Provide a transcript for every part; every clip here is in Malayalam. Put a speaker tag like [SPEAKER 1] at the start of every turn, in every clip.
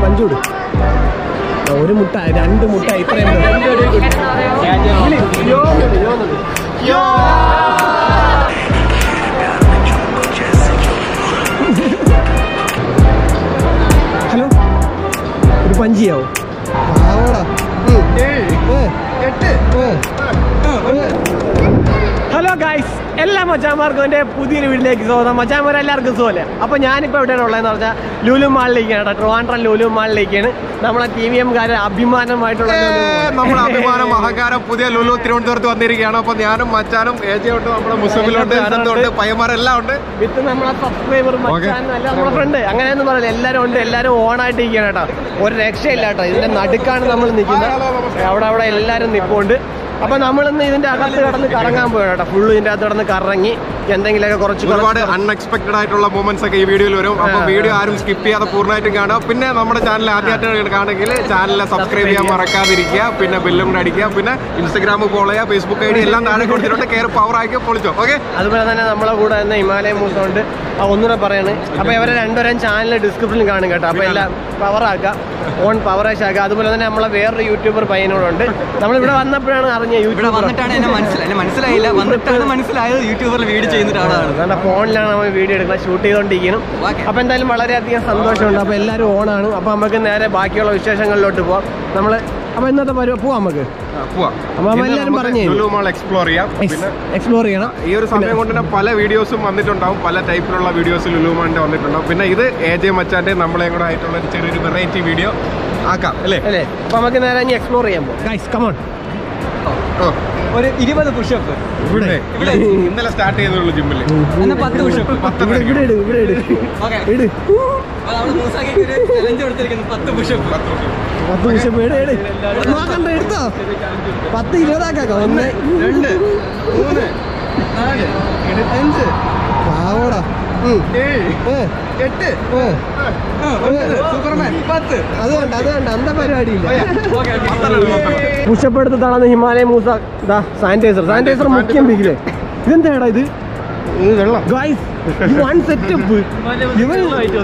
[SPEAKER 1] പഞ്ചൂട് ഒരു മുട്ട രണ്ട് മുട്ട ഇത്രയും വിളി, യോ എന്നത്, യോ എന്നത്. ഹലോ ഒരു പഞ്ചിയാവോ ഹലോ ഗായ്സ് എല്ലാ മച്ചാന്മാർക്കും എൻ്റെ പുതിയൊരു വീട്ടിലേക്ക് സ്വാഗതം മച്ചാന്മാർ എല്ലാവർക്കും സുഖമല്ലേ അപ്പോൾ ഞാനിപ്പോൾ എവിടെയാണ് ഉള്ളതെന്ന് പറഞ്ഞാൽ ലുലു മാളിലേക്കാണ് കേട്ടോ ട്രിവാൻഡ്രം ലുലു മാളിലേക്കാണ് നമ്മളെ ടി വി എംകാരെ അഭിമാനമായിട്ടുള്ള ലുലു മാൾ.
[SPEAKER 2] നമ്മുടെ അഭിമാനം അഹങ്കാരം പുതിയ ലുലു തിരുവനന്തപുരത്ത് വന്നിരിക്കുകയാണ് അപ്പൊ ഞാനും മച്ചാനും ഏജയുണ്ട് നമ്മുടെ മുസ്ലിമിലുണ്ട് അനന്തമുണ്ട് പയ്യന്മാരെല്ലാം ഉണ്ട്
[SPEAKER 1] വിത്ത് നമ്മളെ സബ്സ്ക്രൈബർ മച്ചാൻ അല്ല നമ്മളെ ഫ്രണ്ട് അങ്ങനെയൊന്നും പറയില്ല എല്ലാവരും ഉണ്ട് എല്ലാവരും ഓണായിട്ട് ഇരിക്കുകയാണ് കേട്ടോ ഒരു രക്ഷയില്ല കേട്ടോ ഇതിന്റെ നടുക്കാണ് നമ്മൾ നിൽക്കുന്നത് അവിടെ അവിടെ എല്ലാവരും നിൽപ്പുണ്ട് അപ്പൊ നമ്മളിന്ന് ഇതിന്റെ അകത്ത് കിടന്ന് കറങ്ങാൻ പോയാണ് കേട്ടോ ഫുള്ള് ഇതിന്റെ അകത്ത് കിടന്ന് കറങ്ങി എന്തെങ്കിലുമൊക്കെ കുറച്ച്
[SPEAKER 2] ഒരുപാട്
[SPEAKER 1] കുറച്ച്
[SPEAKER 2] അൺഎക്സ്പെക്ടഡ് ആയിട്ടുള്ള മൂമെന്റ്സ് ഒക്കെ ഈ വീഡിയോയിൽ വരും അപ്പൊ വീഡിയോ ആരും സ്കിപ്പ് ചെയ്യാതെ പൂർണ്ണമായിട്ടും കാണുക പിന്നെ നമ്മുടെ ചാനൽ ആദ്യമായിട്ട് കാണുമെങ്കിൽ ചാനൽ സബ്സ്ക്രൈബ് ചെയ്യാൻ മറക്കാതിരിക്കുക പിന്നെ ബെല്ലും കൂടെ അടിക്കുക പിന്നെ ഇൻസ്റ്റാഗ്രാം ഫോളോ ചെയ്യുക ഫേസ്ബുക്ക് ഐ ഡി എല്ലാം താഴെ കൊടുത്തിട്ടുണ്ട് കയറി പവർ ആക്കി പൊളിച്ചോ ഓക്കെ
[SPEAKER 1] അതുപോലെ തന്നെ നമ്മളെ കൂടെ തന്നെ ഹിമാലയ മൂസം ഉണ്ട് ആ ഒന്നുകൂടെ പറയാണ് അപ്പൊ ഇവരെ രണ്ടുപേരും ചാനൽ ഡിസ്ക്രിപ്ഷനിൽ കാണും കേട്ടോ അപ്പൊ എല്ലാം പവർ ആക്കുക ഓൺ പവറേഷ് ആക്കുക അതുപോലെ തന്നെ നമ്മളെ വേറൊരു യൂട്യൂബർ പയ്യനോടുണ്ട് നമ്മൾ ഇവിടെ വന്നപ്പോഴാണ് അറിഞ്ഞ
[SPEAKER 3] ഇവിടെ
[SPEAKER 1] യൂട്യൂബർ
[SPEAKER 3] വന്നിട്ടാണ് എന്നെ മനസ്സിലായി എന്നെ മനസ്സിലായില്ല വന്നിട്ടാണ് മനസ്സിലായത് യൂട്യൂബറിൽ വീഡിയോ ചെയ്യുന്ന ഒരാളാണ്
[SPEAKER 1] നമ്മുടെ ഫോണിലാണ് നമ്മൾ വീഡിയോ എടുക്കുന്നത് ഷൂട്ട് ചെയ്തുകൊണ്ടിരിക്കണം
[SPEAKER 3] ഓക്കെ.
[SPEAKER 1] അപ്പൊ എന്തായാലും വളരെയധികം സന്തോഷമുണ്ട് അപ്പൊ എല്ലാവരും ഓണാണ് അപ്പൊ നമുക്ക് നേരെ ബാക്കിയുള്ള വിശേഷങ്ങളിലോട്ട് പോവാം നമ്മള് അപ്പൊ ഇന്നത്തെ പരിപാടി പോവാം നമുക്ക്
[SPEAKER 2] പോവാം
[SPEAKER 1] അപ്പൊ
[SPEAKER 2] ഇന്ന്
[SPEAKER 1] എല്ലാവരും
[SPEAKER 2] നമുക്ക്
[SPEAKER 1] പറഞ്ഞേ.
[SPEAKER 2] ലുലു മാൾ എക്സ്പ്ലോർ ചെയ്യാം പിന്നെ
[SPEAKER 1] എക്സ്പ്ലോർ ചെയ്യണം
[SPEAKER 2] ഈ ഒരു സമയം കൊണ്ട് തന്നെ പല വീഡിയോസും വന്നിട്ടുണ്ടാവും പല ടൈപ്പിലുള്ള വീഡിയോസ് ലുലുമാന്റെ വന്നിട്ടുണ്ടാവും പിന്നെ ഇത് എ ജെ മച്ചാന്റെ നമ്മളെയും കൂടെ ആയിട്ടുള്ള ഒരു ചെറിയൊരു വെറൈറ്റി വീഡിയോ ആക്കാം അല്ലേ
[SPEAKER 1] അല്ലേ അപ്പൊ നമുക്ക് നേരെ ഇനി എക്സ്പ്ലോർ ചെയ്യാൻ പോകാം ഗൈസ് കമോൺ
[SPEAKER 2] ഓ,
[SPEAKER 3] ഒരു ഇരുപത് പുഷപ്പ്
[SPEAKER 2] ഇവിടെ ഇവിടെ ഇന്നലെ സ്റ്റാർട്ട് ചെയ്തുള്ളൂ ജിമ്മില്
[SPEAKER 3] എന്നാ പത്ത് പുഷപ്പ്
[SPEAKER 1] ഇവിടെ ഇവിടെ ഇട് ഇവിടെ ഇട്
[SPEAKER 3] ഓക്കെ
[SPEAKER 1] ഇട്
[SPEAKER 3] നമ്മുടെ മൂസാക്കി ഒരു ചലഞ്ച് കൊടുത്തിരിക്കുന്നു പത്ത് പുഷപ്പ്
[SPEAKER 1] പത്ത് നിമിഷം ഇട് ഇട് നോക്കണ്ട എടുത്തോ പത്ത് ഇരുപതാക്കാം ഒന്ന്
[SPEAKER 3] രണ്ട് മൂന്ന് നാല് അഞ്ച്
[SPEAKER 1] പാവോടാ
[SPEAKER 3] ഏഴ് എട്ട് ആ, ഒൻപത് സൂപ്പർമാൻ പത്ത്
[SPEAKER 1] അത് വേണ്ട അത് വേണ്ട അന്ത പരിപാടിയില്ല
[SPEAKER 3] ഓക്കെ
[SPEAKER 1] പുഷപ്പ് എടുത്ത് തളർന്ന് ഹിമാലയ മൂസ ഇതാ സാനിറ്റൈസർ സാനിറ്റൈസർ മുഖ്യം പിടിക്കില്ലേ ഇതെന്താടാ ഇത് ഗായ്സ് വൺ സെറ്റപ്പ് ഇവൻ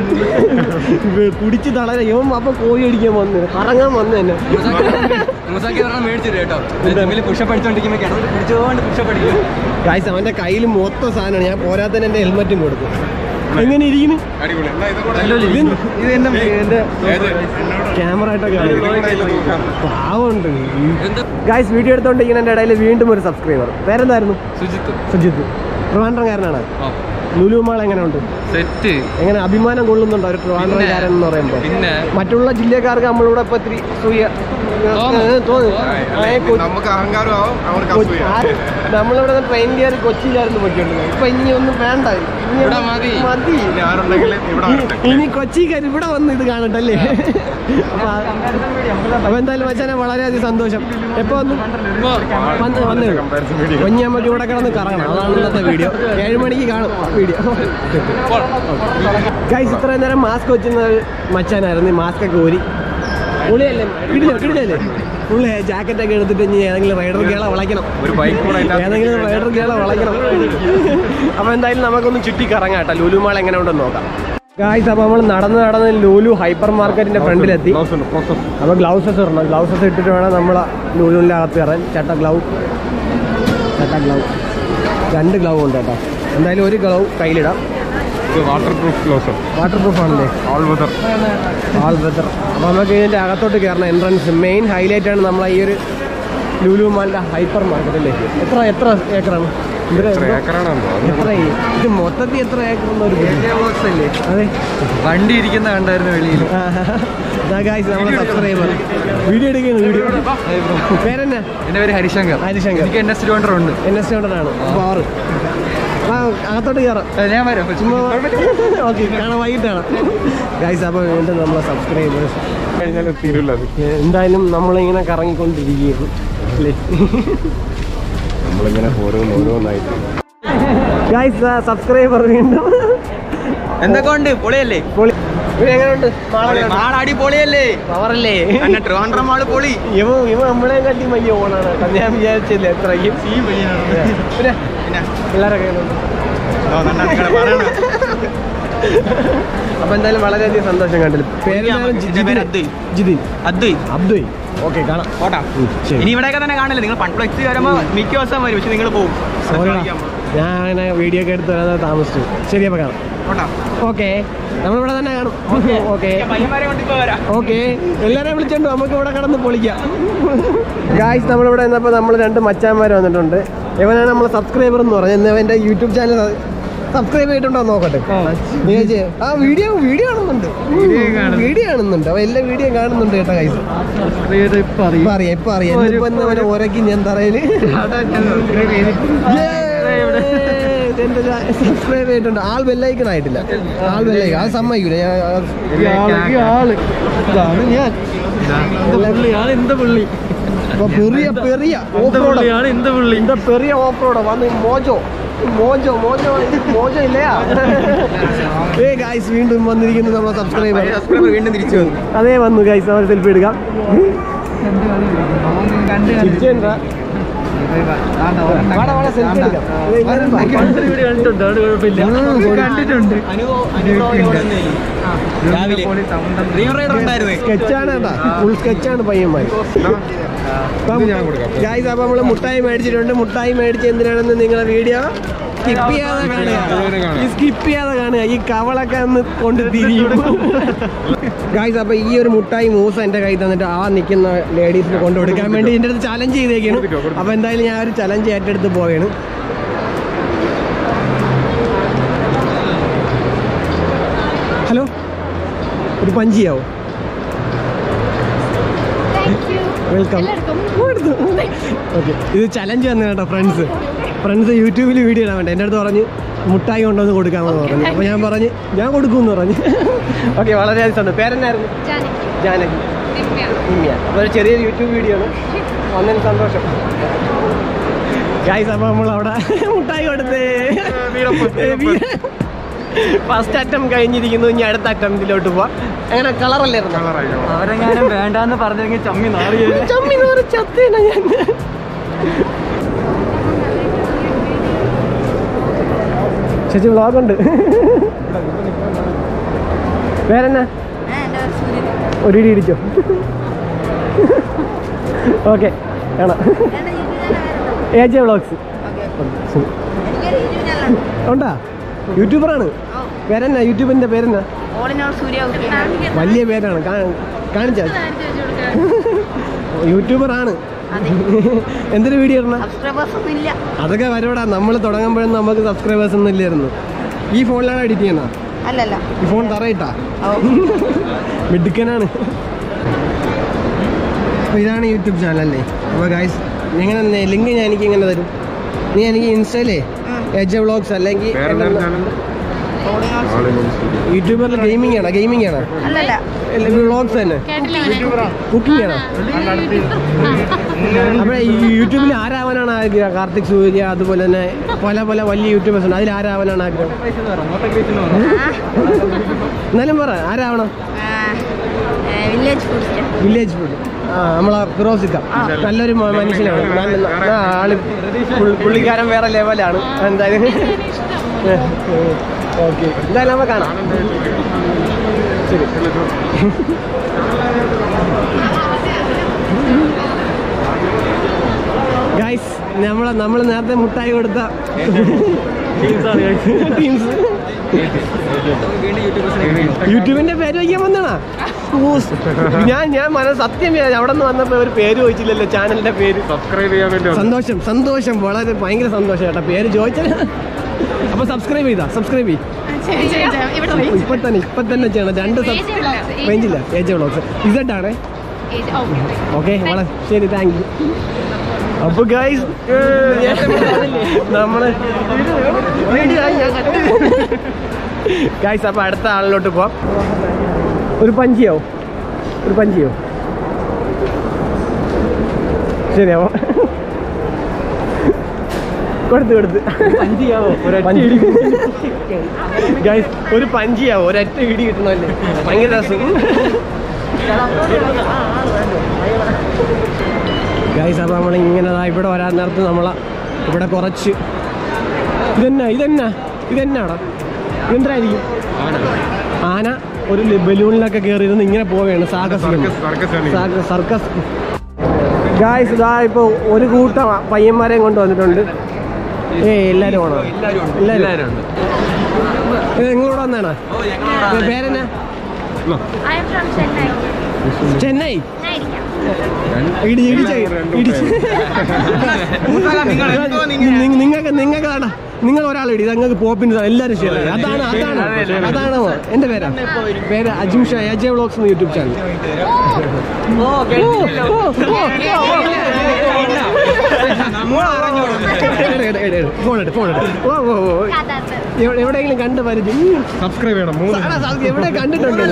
[SPEAKER 1] ഇവൻ കുടിച്ച് തളര ഇവൻ അപ്പൊ കോഴി അടിക്കാൻ വന്ന് കറങ്ങാൻ വന്ന് തന്നെ
[SPEAKER 3] മൂസാക്കി പറഞ്ഞാൽ മേടിച്ചിട്ട് കേട്ടോ ജിമ്മിൽ പുഷപ്പ് അടിച്ചോണ്ടിരിക്കുമ്പോൾ കിടന്നിട്ട് പിടിച്ചുകൊണ്ട് പുഷപ്പ് അടിക്കും
[SPEAKER 1] ഗായ്സ് അവന്റെ കയ്യിൽ മൊത്തം സാധനമാണ് ഞാൻ പോരാത്തന്നെ എന്റെ ഹെൽമെറ്റും കൊടുത്തു എങ്ങനെ ഇരിക്കുന്നു
[SPEAKER 2] അടിപൊളി എന്നാ ഇതും കൂടെ
[SPEAKER 1] ഇത് ഇത് എന്റെ എന്റെ
[SPEAKER 2] ഏത്?
[SPEAKER 1] ക്യാമറ ആയിട്ടൊക്കെ
[SPEAKER 2] ഇതും കൂടെ ഇതിൽ നോക്കാം.
[SPEAKER 1] പാവമുണ്ട്
[SPEAKER 3] എന്താ
[SPEAKER 1] ഗായ്സ് വീഡിയോ എടുത്തോണ്ടിരിക്കുന്നതിന്റെ ഇടയിൽ വീണ്ടും ഒരു സബ്സ്ക്രൈബർ പേരെന്തായിരുന്നു
[SPEAKER 3] സുജിത്ത്
[SPEAKER 1] സുജിത്ത് ട്രിവാൻഡ്രംകാരനാണ് ലുലു മാൾ എങ്ങനെ ഉണ്ട്
[SPEAKER 3] സെറ്റ്
[SPEAKER 1] എങ്ങനെ അഭിമാനം കൊള്ളുന്നുണ്ടോ ഒരു ട്രിവാൻഡ്രംകാരൻ എന്ന് പറയുമ്പോൾ
[SPEAKER 3] പിന്നെ
[SPEAKER 1] മറ്റുള്ള ജില്ലക്കാർക്ക് നമ്മളിവിടെ ഇപ്പൊ ഇത്തിരി സൂയ
[SPEAKER 3] തോന്നും.
[SPEAKER 1] ഏ, തോന്നും ആ, കൊ-
[SPEAKER 2] നമുക്ക് അഹങ്കാരം ആവും അവർക്ക്
[SPEAKER 1] കൊച്ചി-
[SPEAKER 2] അസൂയ
[SPEAKER 1] ആ, നമ്മളിവിടെ ട്രെയിൻ കയറി കൊച്ചിയിലായിരുന്നു പോയിക്കൊണ്ടിരുന്നത് ഇപ്പൊ ഇനി ഒന്നും വേണ്ട ഇനി
[SPEAKER 3] ഇവിടെ മതി.
[SPEAKER 1] മതി
[SPEAKER 2] ഇനി ആരുണ്ടെങ്കിലും ഇവിടെ
[SPEAKER 1] ഇനി-
[SPEAKER 2] വരട്ടെ.
[SPEAKER 1] ഇനി കൊച്ചിക്കാർ ഇവിടെ വന്ന് ഇത് കാണട്ടല്ലേ അപ്പൊ ആ- അപ്പൊ എന്തായാലും മച്ചാനെ വളരെയധികം സന്തോഷം എപ്പോ വന്നു വന്ന് വന്നേ ഉള്ളൂ.
[SPEAKER 2] Comparison video.
[SPEAKER 1] കൊഞ്ഞി നമുക്ക് ഇവിടെ കിടന്ന് കറങ്ങണം അതാണ് ഇന്നത്തെ വീഡിയോ ഏഴ് മണിക്ക് കാണും വീഡിയോ ഗൈസ് ഇത്രയും നേരം മാസ്ക് വെച്ചിരുന്ന ഒരു മച്ചാനായിരുന്നു ഈ മാസ്ക് ഒക്കെ ഊരി ഉളിയല്ലേ കിടിലോ കിടിലല്ലേ ഫുള്ള് ജാക്കറ്റ് ഒക്കെ എടുത്തിട്ട് ഇനി ഏതെങ്കിലും റൈഡർ കേള വളയ്ക്കണം
[SPEAKER 2] ഒരു ബൈക്ക് കൂടെ അതിനകത്ത്
[SPEAKER 1] ഏതെങ്കിലും റൈഡർ കേള വളയ്ക്കണം അപ്പൊ എന്തായാലും നമുക്കൊന്ന് ചുറ്റി കറങ്ങാം കേട്ടോ ലുലു മാൾ എങ്ങനെ ഉണ്ടെന്ന് നോക്കാം ഗായ്സ് അപ്പൊ നമ്മൾ നടന്ന് നടന്ന് ലുലു ഹൈപ്പർ മാർക്കറ്റിന്റെ ഫ്രണ്ടിലെത്തി
[SPEAKER 2] Gloves ഉണ്ട്, gloves ഉണ്ട്.
[SPEAKER 1] അപ്പോൾ ഗ്ലൗസസ് ഇടണം ഗ്ലൗസസ് ഇട്ടിട്ട് വേണം നമ്മൾ ലുലുവിൻ്റെ അകത്ത് കയറാൻ ചട്ട ഗ്ലൗ ചട്ട ഗ്ലൗ രണ്ട് ഗ്ലൗ ഉണ്ട് കേട്ടോ എന്തായാലും ഒരു ഗ്ലൗ കയ്യിലിടാം
[SPEAKER 2] ഇത് water proof gloves
[SPEAKER 1] water proof ആണല്ലേ
[SPEAKER 2] ഓൾ വെതർ
[SPEAKER 1] ആൾ വെതർ അപ്പോൾ നമുക്ക് ഇതിൻ്റെ അകത്തോട്ട് കയറണം എൻട്രൻസ് മെയിൻ ഹൈലൈറ്റ് ആണ് നമ്മളെ ഈ ഒരു ലുലു മാളിൻ്റെ ഹൈപ്പർ മാർക്കറ്റിലേക്ക് എത്ര എത്ര ഏക്കറാണ് ഇത്
[SPEAKER 2] എത്ര ഏക്കറാണെന്നോ
[SPEAKER 1] എത്ര ഇത് മൊത്തത്തിൽ എത്ര ഏക്കർ എന്നൊരു
[SPEAKER 3] അല്ലേ
[SPEAKER 1] അതെ
[SPEAKER 3] വണ്ടി ഇരിക്കുന്ന കണ്ടായിരുന്നു വെളിയിൽ
[SPEAKER 1] ഗായ്സ് നമ്മളെ സബ്സ്ക്രൈബർ വീഡിയോ എടുക്കുന്നു വീഡിയോ പേരെന്നാ
[SPEAKER 3] എന്റെ പേര് ഹരിശങ്കർ
[SPEAKER 1] ഹരിശങ്കർ
[SPEAKER 3] എനിക്ക് എൻ എസ് ട്വൻഡർ ഉണ്ട്
[SPEAKER 1] എൻ എസ് ആണ് പവർ ആ അകത്തോട്ട് കയറാം
[SPEAKER 3] ഏ, ഞാൻ വരാം
[SPEAKER 1] ചുമ്മാ ഓക്കെ കാണാൻ വൈകിട്ടാണ് ഗൈസ് അപ്പോൾ വീണ്ടും നമ്മളെ സബ്സ്ക്രൈബേഴ്സ്
[SPEAKER 2] കഴിഞ്ഞാൽ തീരില്ല അത്
[SPEAKER 1] എന്തായാലും നമ്മളിങ്ങനെ കറങ്ങിക്കൊണ്ടിരിക്കുകയാണ് അല്ലേ
[SPEAKER 2] നമ്മളിങ്ങനെ ഓരോന്ന് ഓരോന്നായിട്ട്
[SPEAKER 1] ഗൈസ് സബ്സ്ക്രൈബർ വീണ്ടും
[SPEAKER 3] എന്തൊക്കെ ഉണ്ട് പൊളിയല്ലേ
[SPEAKER 1] പൊളി ഇവിടെ എങ്ങനെയുണ്ട്
[SPEAKER 3] മാളാടി പൊളിയല്ലേ
[SPEAKER 1] പവറല്ലേ
[SPEAKER 3] എന്നെ ട്രിവാൻഡ്രം മാള് പൊളി
[SPEAKER 1] ഇവ ഇവ നമ്മളെ കാട്ടി വലിയ ഓണാണ് കേട്ടോ ഞാൻ വിചാരിച്ചില്ല എത്രയും പിന്നെ
[SPEAKER 3] പിന്നെ
[SPEAKER 1] പിള്ളേരൊക്കെ എങ്ങനെയുണ്ട്? അപ്പൊ എന്തായാലും വളരെയധികം സന്തോഷം കണ്ടില്ല പേരെന്തായാലും ജി-
[SPEAKER 3] എന്റെ പേര്
[SPEAKER 1] ജിതിൻ.
[SPEAKER 3] അദ്വൈത്.
[SPEAKER 1] ജിതിൻ
[SPEAKER 3] അദ്വൈ
[SPEAKER 1] അബ്ദുൽ ഓക്കെ കാണാം
[SPEAKER 3] ഓട്ടാ
[SPEAKER 1] ഉം, ശരി.
[SPEAKER 3] ഇനി ഇവിടെയൊക്കെ തന്നെ കാണില്ല നിങ്ങൾ പൺപ്ലക്സ് വരുമ്പോ മിക്ക ദിവസം വരും പക്ഷെ നിങ്ങൾ പോകും
[SPEAKER 1] സോറി ഞാൻ അങ്ങനെ വീഡിയോ ഒക്കെ എടുത്ത് വരാൻ താമസിച്ചു ശരി അപ്പൊ കാണാം
[SPEAKER 3] ഓട്ടാ
[SPEAKER 1] ഓക്കെ നമ്മളിവിടെ തന്നെ കാണും ഓക്കെ
[SPEAKER 3] പയ്യന്മാരെ കൊണ്ട് ഇപ്പൊ വരാം
[SPEAKER 1] ഓക്കെ എല്ലാരെയും വിളിച്ചോണ്ട് നമുക്ക് ഇവിടെ കടന്ന് പൊളിക്കാം ഗായ്സ് നമ്മളിവിടെ നിന്നപ്പോൾ നമ്മൾ രണ്ട് മച്ചാന്മാർ വന്നിട്ടുണ്ട് ഇവനാണ് നമ്മളെ സബ്സ്ക്രൈബർ എന്ന് പറഞ്ഞത് ഇന്ന് അവൻ്റെ യൂട്യൂബ് ചാനൽ സബ്സ്ക്രൈബ് ചെയ്തിട്ടുണ്ടോ എന്ന് നോക്കട്ടെ നീ ചേച്ചി ആ വീഡിയോ വീഡിയോ കാണുന്നുണ്ട് വീഡിയോ കാണുന്നുണ്ട് അവൻ എല്ലാ വീഡിയോ കാണുന്നുണ്ട് കേട്ടോ ഗൈസ് ഇപ്പൊ അറിയാം ഇപ്പൊ അറിയാം ഇന്നിപ്പോ ഇന്ന് അവനെ ഓരക്കി ഞാൻ തറയില് സബ്സ്ക്രൈബ് ചെയ്തിട്ടുണ്ട് ആൾ ബെല്ലൈക്കൺ ആയിട്ടില്ല ആൾ ബെല്ലൈക്കൺ അത് സമ്മതിക്കൂല ഞാൻ ആള് ഇതാണ് ഞാൻ
[SPEAKER 4] എന്ത് പുള്ളി
[SPEAKER 1] അപ്പൊ പെറിയ പെറിയ ഓഫ് റോഡ്
[SPEAKER 4] എന്ത് പുള്ളി
[SPEAKER 1] இந்த பெரிய ஓஃப் ரோட வந்து മോജോ മോജോ മോജോ മോജോ ഇല്ലയാ ഏ ഗൈസ് വീണ്ടും വന്നിരിക്കുന്നു നമ്മളെ സബ്സ്ക്രൈബർ
[SPEAKER 3] വീണ്ടും തിരിച്ചു വന്നു
[SPEAKER 1] അതേ വന്നു ഗൈസ് അവർ സെൽഫി എടുക്കാം ചിരിച്ചേണ്ടാ. വാടാ, വാടാ, selfie എടുക്കാം. ഇത് എല്ലാരും വാ.
[SPEAKER 4] വീഡിയോ കണ്ടിട്ടുണ്ട് അതുകൊണ്ട് കുഴപ്പമില്ല കണ്ടിട്ടുണ്ട്
[SPEAKER 3] രാവിലെ ഡ്രീം റൈഡർ ഉണ്ടായിരുന്നു
[SPEAKER 1] സ്കെച്ചാണ് കേട്ടാ ഫുൾ സ്കെച്ചാണ് പയ്യന്മാർ ഗായ്സ് അപ്പൊ നമ്മള് മുട്ടായി മേടിച്ചിട്ടുണ്ട് മുട്ടായി മേടിച്ച് എന്തിനാണെന്ന് നിങ്ങളെ വീഡിയോ സ്കിപ്പ് ചെയ്യാതെ കാണുക ഈ സ്കിപ്പ് ചെയ്യാതെ കാണുക ഈ കവളൊക്കെ ഒന്ന് കൊണ്ട് തിരിയും ഗായ്സ് അപ്പൊ ഈ ഒരു മുട്ടായി മൂസ എന്റെ കയ്യിൽ തന്നിട്ട് ആ നിൽക്കുന്ന ലേഡീസിന് കൊണ്ടു കൊടുക്കാൻ വേണ്ടി എന്റെ അടുത്ത് ചലഞ്ച് ചെയ്തേക്കാണ് അപ്പൊ എന്തായാലും ഞാൻ ഒരു ചലഞ്ച് ഏറ്റെടുത്ത് പോവുകയാണ് ഹലോ ഒരു പഞ്ചിയാവോ വെൽക്കം ഓക്കെ ഇത് ചലഞ്ച് വന്നു കേട്ടോ ഫ്രണ്ട്സ് ഫ്രണ്ട്സ് യൂട്യൂബിൽ വീഡിയോ ഇടാൻ വേണ്ട എൻ്റെ അടുത്ത് പറഞ്ഞ് മുട്ടായി കൊണ്ടുവന്ന് കൊടുക്കാമെന്ന് പറഞ്ഞു അപ്പോൾ ഞാൻ പറഞ്ഞ് ഞാൻ കൊടുക്കുമെന്ന് പറഞ്ഞു ഓക്കെ വളരെയധികം സന്തോഷം പേരെന്നായിരുന്നു ജാനകി ഇമ്മിയ അപ്പോൾ ഒരു ചെറിയൊരു യൂട്യൂബ് വീഡിയോ ആണ് വന്നതിന് സന്തോഷം ഗായ്സ് അപ്പോൾ നമ്മൾ അവിടെ മുട്ടായി കൊടുത്തേ ഫസ്റ്റ് അറ്റം കഴിഞ്ഞിരിക്കുന്നു ഇനി അടുത്ത അറ്റംപ്റ്റിലോട്ട് പോവാം അങ്ങനെ കളറല്ലായിരുന്നു
[SPEAKER 3] അവരെങ്ങാനും വേണ്ടാന്ന് പറഞ്ഞെങ്കിൽ ചമ്മി നാറിയ
[SPEAKER 1] ചമ്മി എന്ന് പറഞ്ഞ ചത്തേന ഞാൻ ചേച്ചി വ്ളോഗുണ്ട് വേറെന്നാ ഒരു ഇടി ഇടിച്ചോ ഓക്കെ കാണാം എ ജെ വ്ളോഗ്സ് ഉണ്ടാ യൂട്യൂബറാണ് പേരെന്നാ യൂട്യൂബിന്റെ പേരെന്നാ വലിയ പേരാണ് കാ- കാണിച്ചാ യൂട്യൂബറാണ് എന്തൊരു വീഡിയോ ഇടണ അതൊക്കെ വരോടാ നമ്മൾ തുടങ്ങുമ്പോഴൊന്നും നമുക്ക് സബ്സ്ക്രൈബേഴ്സ് ഒന്നും ഇല്ലായിരുന്നു ഈ ഫോണിലാണ് എഡിറ്റ് ചെയ്യുന്ന
[SPEAKER 5] അല്ലല്ല
[SPEAKER 1] ഈ ഫോൺ തറയിട്ടാ മിടുക്കനാണ് അപ്പൊ ഇതാണ് യൂട്യൂബ് ചാനൽ അല്ലേ അപ്പോൾ ഗായ്സ് എങ്ങനെ ലിങ്ക് ഞാൻ എനിക്ക് ഇങ്ങനെ തരും നീ എനിക്ക് ഇൻസ്റ്റയിലേ എജ് വ്ളോഗ്സ് അല്ലെങ്കിൽ യൂട്യൂബറിൽ ഗെയിമിംഗ് ആണോ ഗെയിമിംഗ് ആണോ
[SPEAKER 5] അല്ലല്ല
[SPEAKER 1] വ്ളോഗ്സ് തന്നെ കുക്കിംഗ് ആണോ അപ്പൊ ഈ യൂട്യൂബിൽ ആരാവാനാണ് ആഗ്രഹം കാർത്തിക് സൂര്യ അതുപോലെ തന്നെ പല പല വലിയ യൂട്യൂബേഴ്സ് ഉണ്ട് അതിൽ ആരാവാനാണ് ആഗ്രഹം എന്നാലും പറ ആരാവണം
[SPEAKER 5] വില്ലേജ് ഫുഡ്
[SPEAKER 1] വില്ലേജ് ഫുഡ് ആ നമ്മളെ ഫിറോസിക്ക നല്ലൊരു മ- മനുഷ്യനാണ് നല്ല ആ, ആള് പുള്ളി- പുള്ളിക്കാരൻ വേറെ ലെവലാണ് എന്തായാലും ഓക്കെ എന്തായാലും നമ്മ കാണാം ശരി ഗൈസ് നമ്മളെ നമ്മൾ നേരത്തെ മുട്ടായി കൊടുത്ത ടീംസ് യൂട്യൂബിന്റെ പേര് വയ്ക്കാൻ വന്നാണാ ഞാൻ ഞാൻ മനസ്സ് സത്യം വിചാരിച്ചു. അവിടെ നിന്ന് വന്നപ്പോ ഒരു പേര് ചോദിച്ചില്ലല്ലോ ചാനലിന്റെ പേര്
[SPEAKER 2] സബ്സ്ക്രൈബ് ചെയ്യാൻ വേണ്ടി
[SPEAKER 1] സന്തോഷം സന്തോഷം വളരെ ഭയങ്കര സന്തോഷം ചേട്ടാ പേര് ചോദിച്ചത് അപ്പൊ സബ്സ്ക്രൈബ് ചെയ്താ സബ്സ്ക്രൈബ് ചെയ് ഇപ്പൊ തന്നെ ഇപ്പൊ തന്നെ ചെയ്യണം രണ്ട് റേഞ്ചില്ല ഏജ് വ്ളോഗ്സ് ഇസഡ് ആണേ ഓക്കെ വളരെ ശരി താങ്ക് യു അപ്പൊ ഗൈസ് നമ്മള് ഗൈസ് അപ്പൊ അടുത്ത ആളിലോട്ട് പോവാം ഒരു പഞ്ചിയോ ഒരു പഞ്ചിയോ ശരിയാവോ കൊടുത്ത് കൊടുത്ത് പഞ്ചിയാവോ ഗൈസ് ഒരു പഞ്ചിയാവോ ഒരൊറ്റ ഇടി കിട്ടണമല്ലേ ഭയങ്കര രസം ഗൈസ് അപ്പോൾ നമ്മൾ ഇങ്ങനെ ദാ ഇവിടെ വരാൻ നേരത്ത് നമ്മളെ ഇവിടെ കുറച്ച് ഇതെന്നാ ഇതെന്നാ ഇതെന്നാടാ ഇതെന്തായിരിക്കും ആന ഒരു ലി- ബലൂണിലൊക്കെ കയറി ഇരുന്ന് ഇങ്ങനെ പോവുകയാണ് സാഗസ്
[SPEAKER 2] സർക്കസ് സർക്കസ് ആണ് ഇത്.
[SPEAKER 1] സർക്കസ് ഗായ്സ് ഇതാ ഇപ്പോൾ ഒരു കൂട്ടം പയ്യന്മാരെയും കൊണ്ട് വന്നിട്ടുണ്ട് ഏ എല്ലാരും ആണോ എല്ലാരും ഇത് നിങ്ങളോട് വന്നാണോ പേരെന്നാ
[SPEAKER 5] I am from Chennai
[SPEAKER 1] Chennai
[SPEAKER 5] ആയിരിക്കാം
[SPEAKER 1] ഇടി ഇടിച്ച ഇടിച്ച് നിങ്ങൾക്ക് നിങ്ങൾക്ക് ആടാ നിങ്ങൾ ഒരാൾ ഇടി നിങ്ങൾക്ക് പോപ്പിന് എല്ലാവരും ഷെയർ ചെയ്യും അതാണ് അതാണ് അതാണ് എന്റെ പേരാ പേര് അജിം ഷാ അജയ് വ്ളോഗ്സ് എന്ന യൂട്യൂബ് ചാനൽ ഫോൺ എടുത്ത് ഫോൺ എടുത്ത് ഓ ഓ ഓ
[SPEAKER 5] കഥാർത്ഥ
[SPEAKER 1] എവിടെ- എവിടെയെങ്കിലും കണ്ട് പരിചയം
[SPEAKER 2] സബ്സ്ക്രൈബ് ചെയ്യണം മൂന്ന്
[SPEAKER 1] സാറാ, സാർ എവിടെ കണ്ടിട്ടുണ്ട്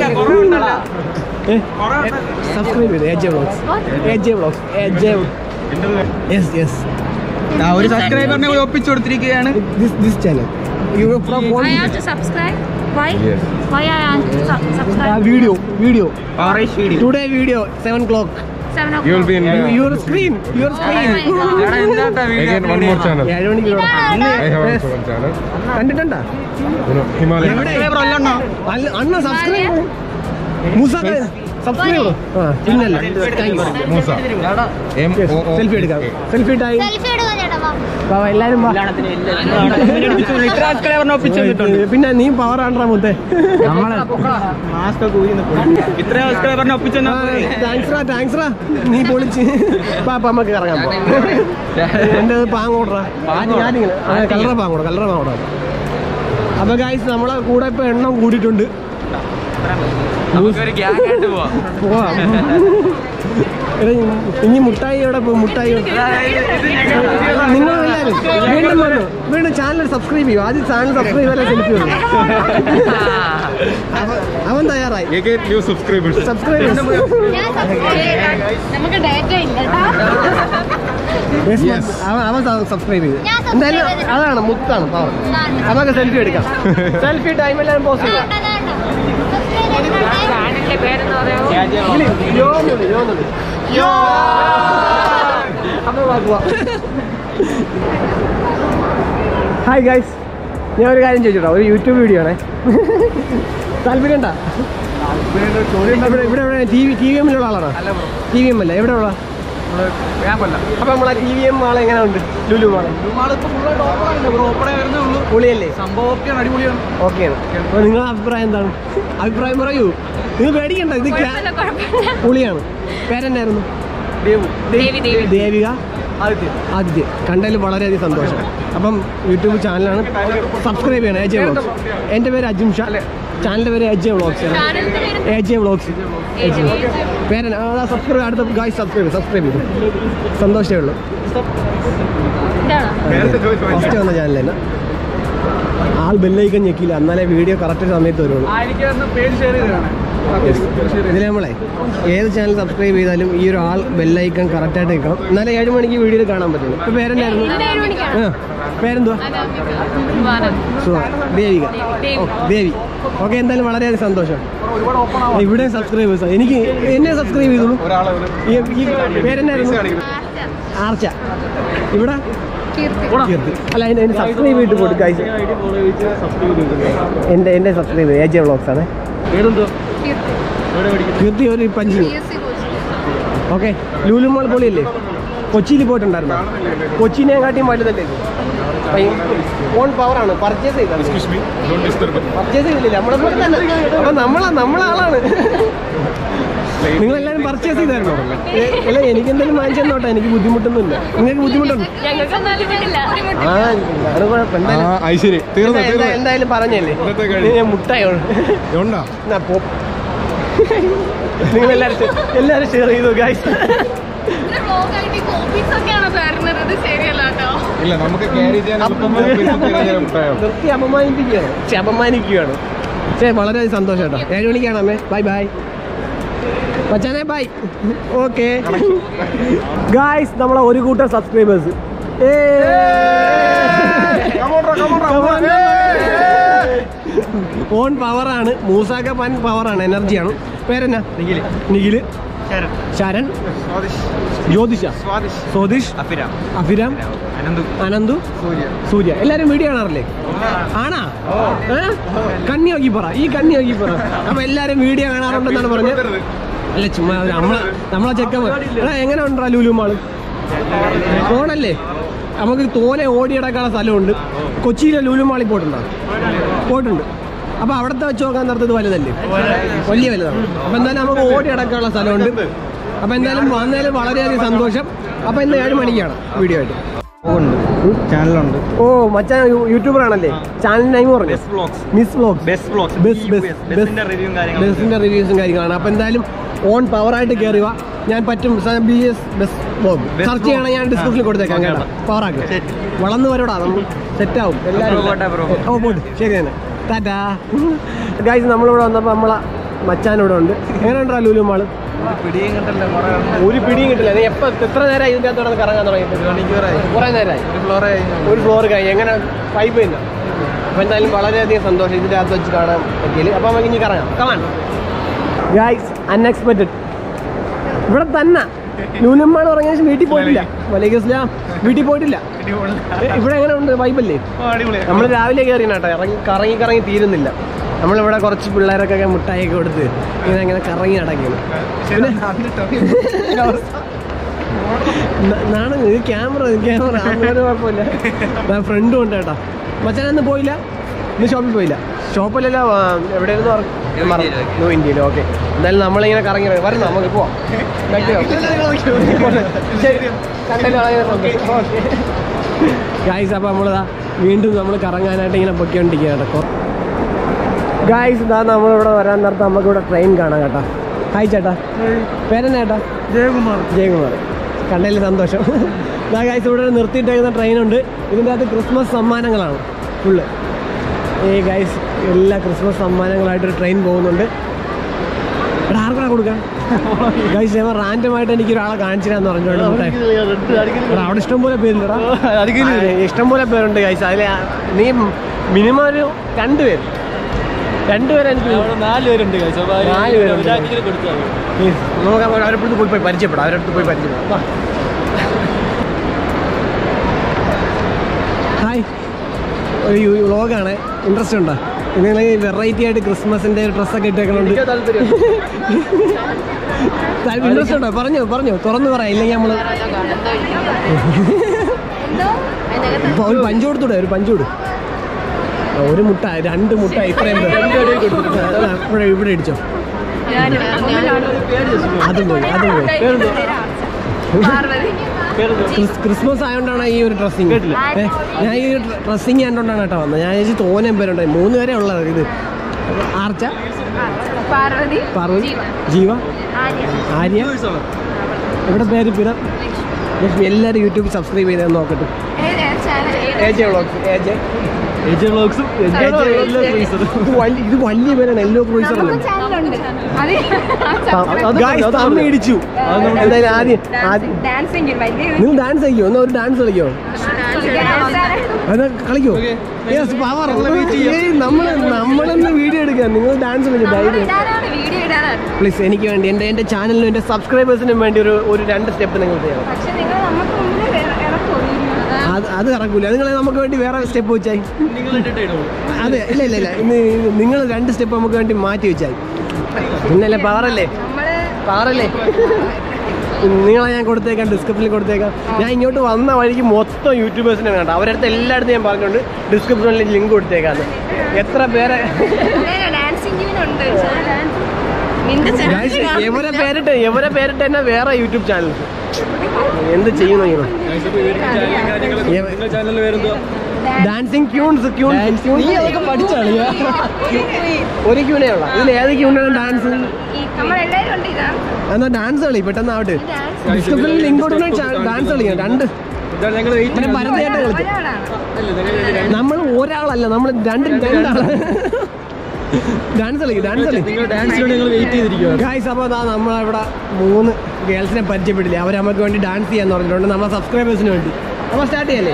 [SPEAKER 1] സബ്സ്ക്രൈബ് ചെയ്ത് AJ vlogs AJ vlogs AJ yes yes
[SPEAKER 3] ഒരു സബ്സ്ക്രൈബറിനെ ഒപ്പിച്ചു കൊടുത്തിരിക്കുകയാണ്
[SPEAKER 1] this this channel you from
[SPEAKER 5] I have to subscribe. Why? Why I have to su- subscribe?
[SPEAKER 1] Video video today video seven clock
[SPEAKER 5] Seven o'clock.
[SPEAKER 2] You will be in the-
[SPEAKER 1] your screen your screen
[SPEAKER 5] Oh my God.
[SPEAKER 2] Again, one more channel.
[SPEAKER 1] ഏഴ് മണിക്ക് ഇവിടെ
[SPEAKER 2] I have
[SPEAKER 1] Yes.
[SPEAKER 2] also one channel.
[SPEAKER 1] കണ്ടിട്ടുണ്ടാ
[SPEAKER 2] You know, Himalaya.
[SPEAKER 1] അല്ല അണ്ണ സബ്സ്ക്രൈബ് മൂസ സബ്സ്ക്രൈബ് ആ പിന്നല്ല thank you
[SPEAKER 2] Moosa. M O O
[SPEAKER 1] selfie എടുക്കാം സെൽഫി ടൈം
[SPEAKER 5] Selfie എടുക്കാൻ ചേട്ടാ വാ.
[SPEAKER 1] വാ, വാ, എല്ലാരും വാ. പിന്നെ നീ പവർ ആണ്ടാ മുത്തേ താങ്ക്സ് റാ താങ്ക്സ് റാ നീ പൊളിച്ച് പാപ്പ നമുക്ക് ഇറങ്ങാൻ പോവാം എന്റെ പാങ്ങോട്രാ ഞാനിങ്ങനെ കല്ലറ പാങ്ങോട് കല്ലറ പാങ്ങോടാ അപ്പൊ ഗായ്സ് നമ്മളെ കൂടെ ഇപ്പൊ എണ്ണം കൂടിയിട്ടുണ്ട് പോവാം എടാ, ഇനി മുട്ടായി എവിടെ പോകും മുട്ടായി നിങ്ങൾ എല്ലാവരും വീണ്ടും വന്നു വീണ്ടും ചാനൽ സബ്സ്ക്രൈബ് ചെയ്യും ആദ്യം ചാനൽ സബ്സ്ക്രൈബ് ചെയ്യാൻ സെൽഫി വന്നു അവൻ- അവൻ തയ്യാറായി
[SPEAKER 2] Again, new subscribers.
[SPEAKER 1] സബ്സ്ക്രൈബ്
[SPEAKER 5] ഞാൻ subscribe ചെയ്യാം. നമുക്ക് ഡേറ്റ ഇല്ല കേട്ടോ.
[SPEAKER 1] അവൻ അവൻ സബ്സ്ക്രൈബ് ചെയ്തു
[SPEAKER 5] ഞാൻ subscribe
[SPEAKER 1] എന്തായാലും
[SPEAKER 5] ചെയ്തിട്ടുണ്ട്.
[SPEAKER 1] അതാണ് മുത്താണ് പവർ
[SPEAKER 5] ഇതാണ്.
[SPEAKER 1] നമുക്ക് സെൽഫി എടുക്കാം സെൽഫി ടൈം എല്ലാം പോസ്റ്റ് ചെയ്യാം
[SPEAKER 5] അതാ, അതാ. Subscribe ചെയ്തിട്ടുണ്ട്.
[SPEAKER 1] ഇല്ലേ? യോ എന്നുണ്ട്, യോ എന്നുണ്ട്. അപ്പൊ വാ, പോവാം. ഹായ് ഗൈസ് ഞാൻ ഒരു കാര്യം ചോദിച്ചോട്ടോ ഒരു യൂട്യൂബ് വീഡിയോ ആണേ താല്പര്യം ഉണ്ടാ ഇവിടെ ഇവിടെ എവിടെ ടി വി ടി വി എമ്മിലുള്ള ആളാണോ ടി വി എം അല്ല എവിടെ ഉള്ള അപ്പൊ നമ്മളെ ടി വി എം മാളെ എങ്ങനെ ഉണ്ട് ലുലു മാളെ പൊളിയല്ലേ
[SPEAKER 3] സംഭവമൊക്കെയാണ് അടിപൊളിയാണ്
[SPEAKER 1] ഓക്കെയാണ് അപ്പൊ നിങ്ങളുടെ അഭിപ്രായം എന്താണ് അഭിപ്രായം പറയൂ നിങ്ങൾ പേടിക്കണ്ട ഇത് ക്യാ-
[SPEAKER 5] കുഴപ്പമില്ല, കുഴപ്പമില്ല.
[SPEAKER 1] പൊളിയാണ് പേരെന്നായിരുന്നു
[SPEAKER 5] ദേവി, ദേവി.
[SPEAKER 1] ദേവിക ആദിത്യ കണ്ടതിൽ വളരെയധികം സന്തോഷം അപ്പം യൂട്യൂബ് ചാനലാണ് സബ്സ്ക്രൈബ് ചെയ്യണം എ ജെ വ്ളോഗ്സ് എൻ്റെ പേര് അജിം ഷാ ചാനലിൻ്റെ പേര് എ ജെ വ്ളോഗ്സ്
[SPEAKER 5] ചാനലിന്റെ പേര്
[SPEAKER 1] എ ജെ വ്ളോഗ്സ് പേര് സബ്സ്ക്രൈബ് അടുത്ത ഗായ് സബ്സ്ക്രൈബ് സബ്സ്ക്രൈബ് ചെയ്തു സന്തോഷമേ ഉള്ളൂ
[SPEAKER 5] ഇതാണോ?
[SPEAKER 2] നേരത്തെ ചോദിച്ചു
[SPEAKER 1] ഫസ്റ്റ് വന്ന ചാനലല്ല ആൾ ബെല്ലൈക്കൻ ഞെക്കില്ല എന്നാലേ വീഡിയോ കറക്റ്റ് സമയത്ത് വരുള്ളൂ
[SPEAKER 3] പേര് ഷെയർ ചെയ്തതാണ്
[SPEAKER 1] ഇതിൽ നമ്മളെ ഏത് ചാനൽ സബ്സ്ക്രൈബ് ചെയ്താലും ഈ ഒരു ആൾ ബെല്ലൈക്കൺ കറക്റ്റായിട്ട് നിൽക്കണം എന്നാലേ ഏഴ് മണിക്ക് വീഡിയോയിൽ കാണാൻ പറ്റുള്ളൂ ഇപ്പൊ പേരെന്നായിരുന്നു
[SPEAKER 5] ഇത് ഏഴ് മണിക്കാണ്.
[SPEAKER 1] ആ, പേരെന്തുവാ
[SPEAKER 5] വാനം.
[SPEAKER 1] സുഖ ദേവിക
[SPEAKER 5] ദേവി.
[SPEAKER 1] ഓ, ദേവി ഓക്കെ എന്തായാലും വളരെയധികം സന്തോഷം ഇവിടെ സബ്സ്ക്രൈബേഴ്സ് എനിക്ക് എന്നെ സബ്സ്ക്രൈബ് ചെയ്തോളൂ
[SPEAKER 2] ഒരാളെ
[SPEAKER 1] ഈ ഈ പേരെന്നായിരുന്നു
[SPEAKER 5] ആർച്ച.
[SPEAKER 1] ആർച്ച ഇവിടെ
[SPEAKER 5] കീർത്തി.
[SPEAKER 1] കീർത്തി അല്ല എൻ്റെ എൻ്റെ സബ്സ്ക്രൈബ് ചെയ്തിട്ട് പോട്ട് ഗൈസ് എൻ്റെ എൻ്റെ സബ്സ്ക്രൈബ് എ ജെ വ്ളോഗ്സ് ആണ്
[SPEAKER 5] കീർത്തി.
[SPEAKER 1] കീർത്തി ഒരു punching
[SPEAKER 5] PSC coach.
[SPEAKER 1] Okay Lulu mall പൊളിയല്ലേ കൊച്ചിയിൽ പോയിട്ടുണ്ടായിരുന്നു കൊച്ചിനെ കാട്ടിയും വലുതല്ലേ ഇത്? ഓൺ പവറാണ് പർച്ചേസ് ചെയ്തത്
[SPEAKER 2] Excuse me, don't disturb.
[SPEAKER 1] Purchase ചെയ്തില്ല നമ്മളെ പോലെ തന്നെ അപ്പൊ നമ്മളാ നമ്മളാളാണ് നിങ്ങൾ എല്ലാവരും പർച്ചേസ് ചെയ്തായിരുന്നോ ഏ, അല്ല എനിക്ക് എന്തെങ്കിലും വാങ്ങിച്ചു തന്നോട്ടെ എനിക്ക് ബുദ്ധിമുട്ടൊന്നുമില്ല നിങ്ങൾക്ക് ബുദ്ധിമുട്ടുണ്ട്
[SPEAKER 5] ഞങ്ങൾക്ക് എന്നാലും കിട്ടില്ല. ഒരു മുട്ട.
[SPEAKER 1] ആ അത് കുഴപ്പം
[SPEAKER 2] ആ
[SPEAKER 1] എന്തായാലും
[SPEAKER 2] അത് ശരി തീർന്നു
[SPEAKER 1] എന്താ- എന്താ-
[SPEAKER 2] തീർന്നു
[SPEAKER 1] എന്തായാലും പറഞ്ഞല്ലേ
[SPEAKER 2] ഇന്നത്തെ കളി.
[SPEAKER 1] ഞാൻ മുട്ടായാണ്
[SPEAKER 2] ഉണ്ടോ
[SPEAKER 1] എന്നാ പോ നിങ്ങൾ എല്ലാവരും എല്ലാവരും ഷെയർ ചെയ്തു ഗായ്സ്
[SPEAKER 5] ഇത് vlog ആയിട്ട് ഈ copies ഒക്കെയാണോ തരുന്നത്? ഇത് ശരിയല്ല കേട്ടോ.
[SPEAKER 2] ഇല്ല നമുക്ക് ക്യാരി ചെയ്യാൻ എളുപ്പം മുട്ടായോ
[SPEAKER 1] നിർത്തി അപമാനിപ്പിക്കുകയാണ് പക്ഷെ അപമാനിക്കുകയാണ് പക്ഷേ വളരെ സന്തോഷം കേട്ടോ ഏഴ് മണിക്കാണ് അമ്മേ ബൈ ബൈ മച്ചാനെ ബൈ ഓക്കെ ഗായ്സ് നമ്മളെ ഒരു കൂട്ടം സബ്സ്ക്രൈബേഴ്സ് ഓൺ പവറാണ് മൂസാക്ക പൻ പവറാണ് എനർജിയാണ് പേരെന്നാ നിഖില് നിഖില് ശരൺ ജ്യോതിഷ സ്വാദിഷ്
[SPEAKER 3] അഫിരാം
[SPEAKER 1] അഭിരാം
[SPEAKER 3] അനന്തു
[SPEAKER 1] അനന്തു സൂര്യ എല്ലാരും വീഡിയോ കാണാറില്ലേ ആണാ ഏ? കണ്ണി നോക്കി പറ ഈ കണ്ണി നോക്കി പറ അപ്പൊ എല്ലാരും വീഡിയോ കാണാറുണ്ടെന്നാണ് പറഞ്ഞത് അല്ല ചുമ്മാ അത് നമ്മളെ നമ്മളെ ചെക്കൻ എടാ എങ്ങനെ ഉണ്ടാ ലുലു മാള് ഫോണല്ലേ നമുക്ക് തോനെ ഓടിയിടക്കാനുള്ള സ്ഥലമുണ്ട് കൊച്ചിയിലെ ലുലു മാളിൽ പോയിട്ടുണ്ടോ പോയിട്ടുണ്ട് അപ്പൊ അവിടത്തെ വെച്ച് നോക്കാൻ നേരത്തെ വലുതല്ലേ വലിയ വലുതാണ് അപ്പൊ എന്തായാലും നമുക്ക് ഓടി അടക്കാനുള്ള സ്ഥലമുണ്ട് അപ്പൊ എന്തായാലും വന്നതിൽ വളരെയധികം സന്തോഷം അപ്പൊ ഇന്ന് ഏഴ് മണിക്കാണ് വീഡിയോ ആയിട്ട്
[SPEAKER 3] ചാനലുണ്ട്
[SPEAKER 1] ഓ മച്ചാൻ യൂ- യൂട്യൂബർ ആണല്ലേ ചാനൽ നെയിം പറഞ്ഞു miss vlogs
[SPEAKER 3] best vlogs
[SPEAKER 1] bus bus
[SPEAKER 3] ബെസ്റ്റിന്റെ റിവ്യൂവും കാര്യങ്ങളും
[SPEAKER 1] ബസ്സിന്റെ റിവ്യൂസും കാര്യങ്ങളാണ് അപ്പൊ എന്തായാലും ഓൺ പവറായിട്ട് കയറി വാ ഞാൻ പറ്റും B S bus vlog search ചെയ്യണം ഞാൻ ഡിസ്ക്രിപ്ഷനിൽ കൊടുത്തേക്കാം കേട്ടോ പവറാക്ക് വളർന്നു വരോടാ നമ്മൾ സെറ്റ് ആവും എല്ലാവരും
[SPEAKER 3] പോട്ടെ, ബ്രോ.
[SPEAKER 1] ഓ പോട്ട് ശരി തന്നെ ടാറ്റാ ഗായ്സ് നമ്മളിവിടെ വന്നപ്പോൾ നമ്മളെ മച്ചാൻ ഇവിടെ ഉണ്ട് എങ്ങനെ ഉണ്ടാ ലുലു മാള്
[SPEAKER 3] പിടിയും കിട്ടല്ലോ
[SPEAKER 1] ഒരു പിടിയും കിട്ടില്ല നീ എപ്പോ എത്ര നേരമായി ഇതിന്റെ അകത്തോടെ കറങ്ങാൻ തുടങ്ങിയിട്ട് കുറെ നേരമായി ഒരു ഫ്ലോർ കഴിഞ്ഞ് എങ്ങനെ പൈപ്പ് ചെയ്യുന്ന അപ്പൊ എന്തായാലും വളരെയധികം സന്തോഷം ഇതിന്റെ അകത്ത് വെച്ച് കാണാൻ പറ്റിയില്ല അപ്പൊ നമുക്ക് ഇനി കറങ്ങാം കമാൻ ഗായ്സ് അൺഎക്സ്പെക്റ്റഡ് ഇവിടെ തന്നെ ന്യൂനമ്മാണ് പറഞ്ഞ ശേഷം വീട്ടിൽ പോയിട്ടില്ല വലൈക്കും ഇസ്ലാം വീട്ടിൽ പോയിട്ടില്ല ഏ, ഇവിടെ എങ്ങനെ ഉണ്ട് വൈബല്ലേ നമ്മൾ രാവിലെ കയറി കേട്ടോ ഇറങ്ങി കറങ്ങി കറങ്ങി തീരുന്നില്ല നമ്മളിവിടെ കുറച്ച് പിള്ളേരൊക്കെ മുട്ടായിയൊക്കെ കൊടുത്ത് ഇങ്ങനെ ഇങ്ങനെ കറങ്ങി നടക്കുന്നു പിന്നെ ന- നാണ് ഇത് ക്യാമറ ക്യാമറ അങ്ങനെ കുഴപ്പമില്ല ഫ്രണ്ടും ഉണ്ട് കേട്ടോ മച്ചാനന്ന് പോയില്ല ഇന്ന് ഷോപ്പിൽ പോയില്ല ഷോപ്പിലല്ല എവിടെയായിരുന്നു
[SPEAKER 3] ഇന്ത്യയില്.
[SPEAKER 1] ന്യൂ ഇന്ത്യയിൽ ഓക്കെ എന്തായാലും നമ്മളിങ്ങനെ കറങ്ങി വരും. വരണം നമുക്ക് പോവാം ഗായ്സ് അപ്പോൾ നമ്മളിതാ വീണ്ടും നമ്മൾ കറങ്ങാനായിട്ട് ഇങ്ങനെ പൊക്കിക്കൊണ്ടിരിക്കുക കേട്ടോ ഗായ്സ് ഇതാ നമ്മളിവിടെ വരാൻ നേരത്തെ നമുക്കിവിടെ ട്രെയിൻ കാണാം കേട്ടോ ഹായ് ചേട്ടാ പേരെന്നാ ചേട്ടാ
[SPEAKER 4] ജയകുമാർ
[SPEAKER 1] ജയകുമാർ കണ്ടതിൽ സന്തോഷം ഇതാ ഗായ്സ് ഇവിടെ ഒരു നിർത്തിയിട്ടേക്കുന്ന ട്രെയിനുണ്ട് ഇതിൻ്റെ അകത്ത് ക്രിസ്മസ് സമ്മാനങ്ങളാണ് ഫുള്ള് ഈ ഗൈസ് എല്ലാ ക്രിസ്മസ് സമ്മാനങ്ങളായിട്ടൊരു ട്രെയിൻ പോകുന്നുണ്ട് ഇവിടെ ആർക്കാ കൊടുക്കാൻ ഗൈസ് ഞാൻ റാൻഡമായിട്ട് എനിക്ക് ഒരാളെ കാണിച്ചിരാന്ന് പറഞ്ഞോണ്ട് മുട്ടായി. എടാ, അവിടെ ഇഷ്ടം പോലെ പേരില്ലടാ ഇഷ്ടം പോലെ പേരുണ്ട് ഗൈസ് അതിൽ നീ മിനിമം ഒരു രണ്ട് പേര് രണ്ടുപേരെ എനിക്ക്
[SPEAKER 4] നാല് പേരുണ്ട്
[SPEAKER 1] നാല് പേരുണ്ട്. Please, നമുക്ക് അവരെ അടുത്ത് പോയി പോയി പരിചയപ്പെടാം അവരുടെ അടുത്ത് പോയി പരിചയപ്പെടാം വാ. ഹായ് ഒരു വ്ളോഗാണ് ഇൻട്രസ്റ്റ് ഉണ്ടോ നിങ്ങൾ വെറൈറ്റി ആയിട്ട് ക്രിസ്മസിന്റെ ഡ്രസ്സൊക്കെ ഇട്ടേക്കണുണ്ട് ഇൻട്രസ്റ്റ് ഉണ്ടോ പറഞ്ഞോ പറഞ്ഞോ തുറന്നു പറയാം ഇല്ലെങ്കിൽ നമ്മള് ഇപ്പൊ ഒരു പഞ്ച് കൊടുത്തൂടെ ഒരു പഞ്ച് കൊടു ഒരു മുട്ട രണ്ട് മുട്ട ഇത്രയും പേർ. അതാ, ഇവിടെ ഇവിടെ ഇടിച്ചോ അതും പോയി അതും പോയി
[SPEAKER 5] പാർവതി
[SPEAKER 1] ക്രിസ്- ക്രിസ്മസ് ആയതുകൊണ്ടാണ് ഈ ഒരു ഡ്രസ്സിങ് ഞാൻ ഈ ഡ്രസ്സിങ് ആയതുകൊണ്ടാണ് കേട്ടോ വന്നത് ഞാൻ ചേച്ചി തോനെ പേരുണ്ടായി മൂന്ന് പേരെ ഉള്ളത് ഇത് ആർച്ച
[SPEAKER 5] പാർവതി
[SPEAKER 1] പാർവതി
[SPEAKER 5] ജീവ.
[SPEAKER 1] ജീവ
[SPEAKER 5] ആര്യ
[SPEAKER 1] ആര്യ ഇവിടെ പേര് പിറ ലക്ഷ്മി എല്ലാവരും യൂട്യൂബിൽ സബ്സ്ക്രൈബ് ചെയ്തെന്ന് നോക്കട്ടെ
[SPEAKER 5] ഏത് channel
[SPEAKER 1] A J vlogs A J
[SPEAKER 4] AJ വ്ളോഗ്സും
[SPEAKER 1] ഇത് വലിയ ഇത് വലിയ പേരാണ് എല്ലോ ക്രൂസർ
[SPEAKER 5] നമുക്കും ചാനലുണ്ട് അത്
[SPEAKER 1] ഗായ്സ് തമ്മി ഇടിച്ചു എന്തായാലും ആദ്യം ആദ്യം
[SPEAKER 5] ഡാൻസിങ് വലിയ
[SPEAKER 1] നിങ്ങൾ ഡാൻസ് കളിക്കോ എന്നാ ഒരു ഡാൻസ് കളിക്കോ അത് കളിക്കോ യെസ് പവർ നമ്മള് നമ്മളെന്ന് വീഡിയോ എടുക്കാം നിങ്ങൾ ഡാൻസ് കളിക്കും ധൈര്യം
[SPEAKER 5] ഇടാനാണ് വീഡിയോ ഇടാനാണ്
[SPEAKER 1] പ്ലീസ് എനിക്ക് വേണ്ടി എൻ്റെ എൻ്റെ ചാനലിനും എൻ്റെ സബ്സ്ക്രൈബേഴ്സിനും വേണ്ടി ഒരു ഒരു രണ്ട് സ്റ്റെപ്പ് നിങ്ങൾ ചെയ്യണം
[SPEAKER 5] പക്ഷെ നിങ്ങൾ നമുക്ക് മുന്നിൽ ഇറക്കോ വീഡിയോ
[SPEAKER 1] അത് അത് ഇറക്കൂല നിങ്ങൾ നമുക്ക് വേണ്ടി വേറെ സ്റ്റെപ്പ് വെച്ചായി അതെ ഇല്ല ഇല്ല ഇല്ല ഇന്ന് നിങ്ങൾ രണ്ട് സ്റ്റെപ്പ് നമുക്ക് വേണ്ടി മാറ്റി വെച്ചായി പിന്നല്ലേ പവറല്ലേ
[SPEAKER 5] നമ്മള്
[SPEAKER 1] പവറല്ലേ നിങ്ങളെ ഞാൻ കൊടുത്തേക്കാം ഡിസ്ക്രിപ്ഷനിൽ കൊടുത്തേക്കാം ഞാൻ ഇങ്ങോട്ട് വന്ന വഴിക്ക് മൊത്തം യൂട്യൂബേഴ്സിനെ കണ്ട അവരടുത്ത് എല്ലായിടത്തും ഞാൻ പറഞ്ഞിട്ടുണ്ട് ഡിസ്ക്രിപ്ഷനിൽ ലിങ്ക് കൊടുത്തേക്കാന്ന് എത്ര പേരെ
[SPEAKER 5] ഡാൻസിങ് ഉണ്ട് നിന്റെ
[SPEAKER 1] Guys,
[SPEAKER 5] ചാനൽ
[SPEAKER 1] എവരെ പേരിട്ട് എവരെ പേരിട്ട് തന്നെ വേറെ യൂട്യൂബ് ചാനൽ എന്ത് ചെയ്യുന്നു നിങ്ങൾ
[SPEAKER 4] ചാനലിൽ വരുന്നത്
[SPEAKER 1] ഡാൻസിങ് ക്യൂൺസ് ക്യൂൺസ് ക്യൂൺസ്
[SPEAKER 4] പഠിച്ചാണ്
[SPEAKER 1] ഒരു ക്യൂനേ ഉള്ള ഇതിൽ ഏത് ക്യൂണാണ് ഡാൻസ്
[SPEAKER 5] നമ്മളെല്ലാരും ഉണ്ട് ഇതാണ്
[SPEAKER 1] എന്നാ ഡാൻസ് കളി പെട്ടെന്ന് ആവട്ടെ
[SPEAKER 5] ഡാൻസ്
[SPEAKER 1] ഡിസ്ക്രിപ്ഷനിൽ ലിങ്ക് കൊടുക്കണ ഡാൻസ് കളിക്കാം രണ്ട്
[SPEAKER 4] ഞങ്ങൾ
[SPEAKER 1] പിന്നെ ഭരതനാട്യം കളിച്ചു
[SPEAKER 5] ഒരാളാണ്
[SPEAKER 1] നമ്മൾ ഒരാളല്ല നമ്മൾ രണ്ട് രണ്ടാള് ഡാൻസ് കളിക്കും ഡാൻസ് കളിക്കും
[SPEAKER 4] ഡാൻസിന് വേണ്ടി ഞങ്ങൾ വെയിറ്റ് ചെയ്തിരിക്കുക
[SPEAKER 1] ഗായ്സ് അപ്പോൾ അതാ നമ്മളിവിടെ മൂന്ന് ഗേൾസിനെ പരിചയപ്പെട്ടില്ലേ അവർ നമുക്ക് വേണ്ടി ഡാൻസ് ചെയ്യാന്ന് പറഞ്ഞിട്ടുണ്ട് നമ്മളെ സബ്സ്ക്രൈബേഴ്സിന് വേണ്ടി അപ്പോൾ സ്റ്റാർട്ട് ചെയ്യല്ലേ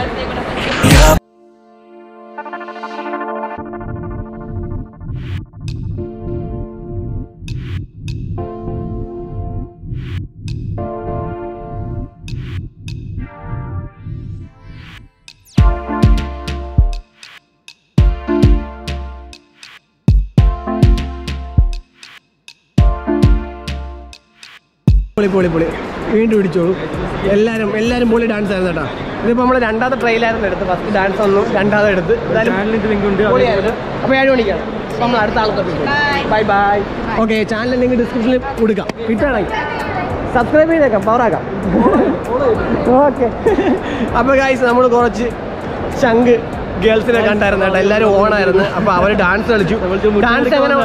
[SPEAKER 1] പൊളി പൊളി പൊളി വീണ്ടും ഇടിച്ചോളൂ എല്ലാവരും എല്ലാവരും പൊളി ഡാൻസ് ആയിരുന്നു കേട്ടോ ഇതിപ്പോൾ നമ്മൾ രണ്ടാമത്തെ ട്രെയിലായിരുന്നു എടുത്ത് ഫസ്റ്റ് ഡാൻസ് വന്നു രണ്ടാമത് എടുത്ത്
[SPEAKER 4] ചാനലിന്റെ ലിങ്ക് ഉണ്ട്
[SPEAKER 1] പൊളിയായിരുന്നു അപ്പോൾ ഏഴ് മണിക്കാണ് അപ്പോൾ നമ്മൾ അടുത്ത ആളത്തെ bye bye okay channel link ഡിസ്ക്രിപ്ഷനിൽ കൊടുക്കാം കിട്ടുകയാണെങ്കിൽ സബ്സ്ക്രൈബ് ചെയ്തേക്കാം പവറാക്കാം ഓക്കെ അപ്പോൾ ഗൈസ് നമ്മൾ കുറച്ച് ശംഖ് ഗേൾസിനെ കണ്ടായിരുന്നു കേട്ടോ എല്ലാവരും ഓണായിരുന്നു അപ്പോൾ അവർ ഡാൻസ് കളിച്ചു ഡാൻസ് എങ്ങനെ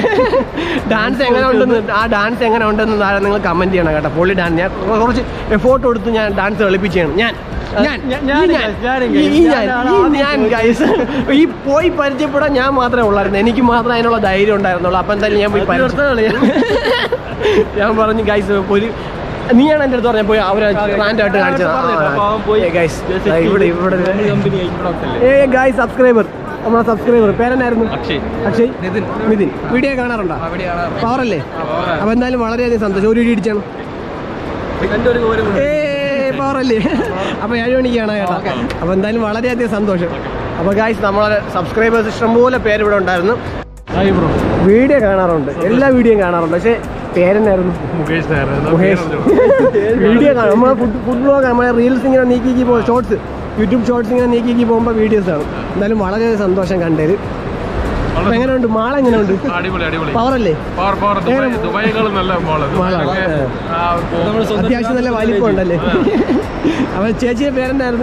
[SPEAKER 1] ഡാൻസ് എങ്ങനെ ഉണ്ടെന്ന് ആ ഡാൻസ് എങ്ങനെ ഉണ്ടെന്ന് താഴെ നിങ്ങൾ കമന്റ് ചെയ്യണം കേട്ടോ പൊള്ളി ഡാൻസ് ഞാൻ കുറച്ച് എഫോർട്ട് കൊടുത്ത് ഞാൻ ഡാൻസ് കളിപ്പിച്ചാണ് ഞാൻ ഞാൻ
[SPEAKER 4] ഞാൻ-
[SPEAKER 1] ഈ
[SPEAKER 4] ഞാനും
[SPEAKER 1] ഞാൻ
[SPEAKER 4] guys, ഞാനും
[SPEAKER 1] ഈ- ഈ
[SPEAKER 4] guys.
[SPEAKER 1] ഞാൻ
[SPEAKER 4] ഞാനാണ്
[SPEAKER 1] ഈ
[SPEAKER 4] ആദ്യം
[SPEAKER 1] ഞാൻ ഗൈസ് ഈ പോയി പരിചയപ്പെടാൻ ഞാൻ മാത്രമേ ഉള്ളായിരുന്നു എനിക്ക് മാത്രമേ അതിനുള്ള ധൈര്യം ഉണ്ടായിരുന്നുള്ളൂ അപ്പം എന്തായാലും ഞാൻ പോയി പരിചയം ഞാൻ പറഞ്ഞു ഗൈസ് ഒരു നീയാണ് എൻ്റെ അടുത്ത് പറഞ്ഞ പോയി അവരെ ബ്രാൻഡായിട്ട് കാണിച്ചത്
[SPEAKER 4] അപ്പൊ അവൻ പോയി
[SPEAKER 1] ഗൈസ്
[SPEAKER 4] just
[SPEAKER 1] ഇവിടെ ഇവിടെ
[SPEAKER 4] കമ്പനി
[SPEAKER 1] ഏ ഗൈസ് സബ്സ്ക്രൈബർ നമ്മളെ സബ്സ്ക്രൈബർ പേരെന്നായിരുന്നു
[SPEAKER 4] അക്ഷയ്
[SPEAKER 1] അക്ഷയ്
[SPEAKER 3] നിതിൻ
[SPEAKER 1] നിതിൻ വീഡിയോ കാണാറുണ്ടോ
[SPEAKER 3] അവിടെ കാണാം
[SPEAKER 1] പവറല്ലേ അപ്പൊ എന്തായാലും വളരെയധികം സന്തോഷം ഒരു വീഡിയോ ഇടിച്ചാണ്
[SPEAKER 4] എന്റെ ഒരു കോരം
[SPEAKER 1] ഏ പവറല്ലേ അപ്പൊ ഏഴ് മണിക്കാണ് കേട്ടോ അപ്പൊ എന്തായാലും വളരെയധികം സന്തോഷം അപ്പൊ ഗായ്സ് നമ്മളെ സബ്സ്ക്രൈബേഴ്സ് ഇഷ്ടംപോലെ പേര് ഇവിടെ ഉണ്ടായിരുന്നു
[SPEAKER 4] ഹായ് ബ്രോ
[SPEAKER 1] വീഡിയോ കാണാറുണ്ട് എല്ലാ വീഡിയോയും കാണാറുണ്ട് പക്ഷെ പേരെന്നായിരുന്നു
[SPEAKER 4] മുകേഷ്
[SPEAKER 1] മുകേഷ് വീഡിയോ കാണും നമ്മളെ ഫുഡ് ഫുഡ് ബ്ലോഗ് നമ്മളെ റീൽസ് ഇങ്ങനെ നീക്കി പോകും ഷോർട്സ് യൂട്യൂബ് ഷോർട്സ് ഇങ്ങനെ നീക്കി പോകുമ്പോൾ വീഡിയോസ് ആണ് എന്തായാലും വളരെ സന്തോഷം കണ്ടത് അപ്പൊ എങ്ങനെയുണ്ട് മാള എങ്ങനെയുണ്ട്
[SPEAKER 6] അടിപൊളി അടിപൊളി
[SPEAKER 1] പവറല്ലേ
[SPEAKER 6] പവർ പവർ ദുബായ് ദുബായികളും നല്ല മോള്
[SPEAKER 1] മാളാണ്
[SPEAKER 6] ആ, പോ-
[SPEAKER 1] അത്യാവശ്യം നല്ല വലിപ്പം ഉണ്ടല്ലേ അപ്പൊ ചേച്ചിയുടെ പേരെന്തായിരുന്നു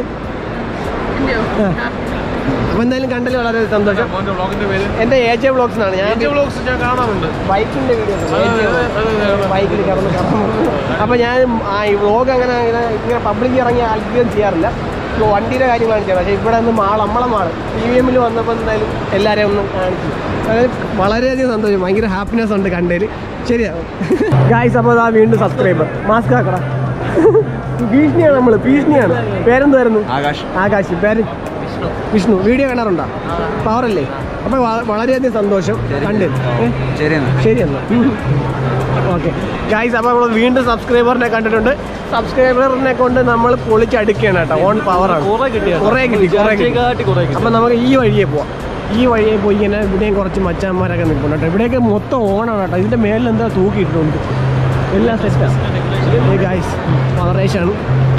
[SPEAKER 1] ആ. അപ്പൊ എന്തായാലും കണ്ടതിൽ വളരെ സന്തോഷം
[SPEAKER 6] മോന്റെ വ്ളോഗിന്റെ പേര്
[SPEAKER 1] എന്റെ എ ജെ ബ്ലോഗ്സ് ആണ് ഞാൻ
[SPEAKER 6] എന്റെ വ്ളോഗ്സ് ഞാൻ കാണാറുണ്ട്
[SPEAKER 1] ബൈക്കിന്റെ വീഡിയോ
[SPEAKER 6] അതെ, അതെ, അതെ.
[SPEAKER 1] ബൈക്കിൽ കറന്ന് കറന്ന് അപ്പൊ ഞാൻ ആ ഈ വ്ളോഗ് അങ്ങനെ ഇങ്ങനെ ഇങ്ങനെ പബ്ലിക് ഇറങ്ങി അധികം ചെയ്യാറില്ല ഇപ്പൊ വണ്ടിയുടെ കാര്യങ്ങളാണ് ചെയ്യുന്നത് പക്ഷേ ഇവിടെ നിന്ന് മാൾ നമ്മളെ മാൾ ടി വി എമ്മിൽ വന്നപ്പോൾ എന്തായാലും എല്ലാവരെയും ഒന്ന് കാണിച്ചു അതായത് വളരെയധികം സന്തോഷം ഭയങ്കര ഹാപ്പിനെസ് ഉണ്ട് കണ്ടതിൽ ശരിയാ ഗായ്സ് അപ്പോൾ അതാ വീണ്ടും സബ്സ്ക്രൈബർ മാസ്ക് ആക്കടാ ഭീഷണിയാണ് നമ്മൾ ഭീഷണിയാണ് പേരെന്തായിരുന്നു
[SPEAKER 3] ആകാശ്
[SPEAKER 1] ആകാശ് പേര് വിഷ്ണു വീഡിയോ കാണാറുണ്ടോ പവറല്ലേ അപ്പൊ വ- വളരെയധികം സന്തോഷം കണ്ട് ഏ?
[SPEAKER 3] ശരിയെന്നാ
[SPEAKER 1] ശരി എന്നാ ഓക്കെ ഗൈസ് അപ്പോൾ നമ്മൾ വീണ്ടും സബ്സ്ക്രൈബറിനെ കണ്ടിട്ടുണ്ട് സബ്സ്ക്രൈബറിനെ കൊണ്ട് നമ്മൾ പൊളിച്ചടുക്കുകയാണ് കേട്ടോ ഓൺ പവറാണ്
[SPEAKER 4] കുറെ കിട്ടിയ
[SPEAKER 1] കുറേ കിട്ടി കുറേ കിട്ടി
[SPEAKER 4] കാട്ടി കുറെ കിട്ടി
[SPEAKER 1] അപ്പം നമുക്ക് ഈ വഴിയെ പോവാം ഈ വഴിയെ പോയി ഇങ്ങനെ ഇവിടെയും കുറച്ച് മച്ചാന്മാരൊക്കെ നിൽപ്പുണ്ട് കേട്ടോ ഇവിടെയൊക്കെ മൊത്തം ഓണാണ് കേട്ടോ ഇതിൻ്റെ മേലിൽ എന്താ തൂക്കിയിട്ടുണ്ട് എല്ലാം സെറ്റാണ് ഗൈസ് പവറേഷാണ്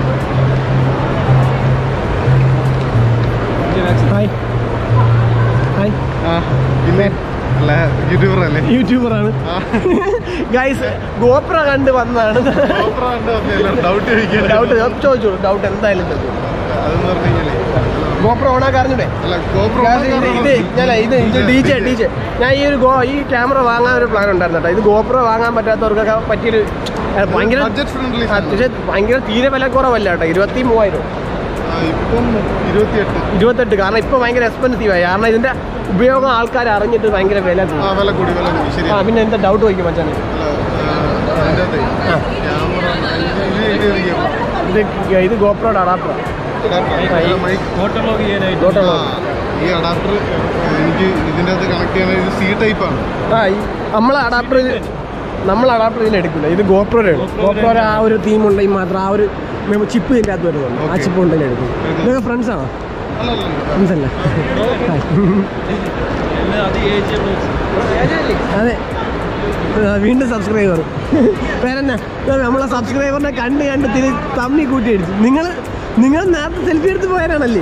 [SPEAKER 1] ഹായ് ഹായ്
[SPEAKER 2] പിന്നെ അല്ല യൂട്യൂബർ അല്ലേ
[SPEAKER 1] യൂട്യൂബറാണ് ഗൈസ് ഗോപ്ര കണ്ട് വന്നതാണ്
[SPEAKER 2] ഡൗട്ട് ചോദിക്കാൻ
[SPEAKER 1] ഡൗട്ട് ചോദിച്ചു ഡൗട്ട് എന്തായാലും ചോദിച്ചു
[SPEAKER 2] അതെന്ന് പറഞ്ഞു കഴിഞ്ഞാലേ
[SPEAKER 1] ഗോപ്ര ഓണാക്കാൻ അറിഞ്ഞൂടെ
[SPEAKER 2] അല്ല ഗോപ്രോ
[SPEAKER 1] Guys, ഇത് ഇത് ഞാനല്ല ഇത് ഇത് ഡി ജെ ഡി ജെ ഞാൻ ഈ ഒരു ഗോ ഈ ക്യാമറ വാങ്ങാൻ ഒരു പ്ലാൻ ഉണ്ടായിരുന്നു കേട്ടോ ഇത് ഗോപ്രോ വാങ്ങാൻ പറ്റാത്തവർക്കൊക്കെ പറ്റിയൊരു ആ, ഭയങ്കര
[SPEAKER 2] ബഡ്ജറ്റ് ഫ്രണ്ട്ലി
[SPEAKER 1] ആ, പക്ഷേ ഭയങ്കര തീരെ വില കുറവല്ല കേട്ടോ ഇരുപത്തി മൂവായിരം
[SPEAKER 2] ഇപ്പം ഇരുപത്തിയെട്ട്
[SPEAKER 1] ഇരുപത്തെട്ട് കാരണം ഇപ്പൊ ഭയങ്കര എക്സ്പെൻസീവ് ആയി കാരണം ഇതിന്റെ ഉപയോഗം ആൾക്കാർ അറിഞ്ഞിട്ട് ഭയങ്കര വില
[SPEAKER 2] ആ
[SPEAKER 1] കൂടും
[SPEAKER 2] വില കൂടി വില കൂടി ശരി
[SPEAKER 1] ആ പിന്നെ എന്താ ഡൗട്ട് ചോദിക്കും മച്ചാനെ
[SPEAKER 2] അതിൻ്റെ അകത്തെ ക്യാമറ ഇത് എഴുതിയിരിക്കുകയാണ്.
[SPEAKER 1] ഇത് ഇത് ഗോപ്രോയുടെ അഡാപ്റ്റർ
[SPEAKER 2] മൈക്ക്
[SPEAKER 4] ഫോട്ടോ വ്ലോഗ് ചെയ്യാനായിട്ട്
[SPEAKER 1] ഗോപ്രോ
[SPEAKER 2] ആ, ഈ അഡാപ്റ്റർ എനിക്ക് ഇതിൻ്റെ അകത്ത് കണക്ട് ചെയ്യാൻ ഇത് സി ടൈപ്പാണ്
[SPEAKER 1] ആ ഈ നമ്മളെ അഡാപ്റ്റർ നമ്മൾ അഡാപ്റ്റർ ഇതിൽ എടുക്കില്ല ഇത് ഗോപ്രോയുടെ ഗോപ്രോയുടെ ആ ഒരു തീം ഉണ്ടെങ്കിൽ മാത്രം ആ ഒരു ചിപ്പ് ഇതിൻ്റെ അകത്ത് വരുന്നുണ്ട് ആ
[SPEAKER 2] Okay.
[SPEAKER 1] ചിപ്പ് ഉണ്ടെങ്കിൽ എടുക്കും ഇതൊക്കെ ഫ്രണ്ട്സ് ആണോ
[SPEAKER 2] അല്ലല്ല
[SPEAKER 1] ഫ്രണ്ട്സ് അല്ല
[SPEAKER 4] എല്ലാം അത് ഏജ് ബ്ലോഗ്സ്
[SPEAKER 1] അതെ ആ, വീണ്ടും സബ്സ്ക്രൈബർ പേരെന്നാ ഇതാ നമ്മളെ സബ്സ്ക്രൈബറിനെ കണ്ട് കണ്ട് തിരി തമ്മി കൂട്ടി അടിച്ചു നിങ്ങൾ നിങ്ങൾ നേരത്തെ സെൽഫി എടുത്ത് പോയാലാണല്ലേ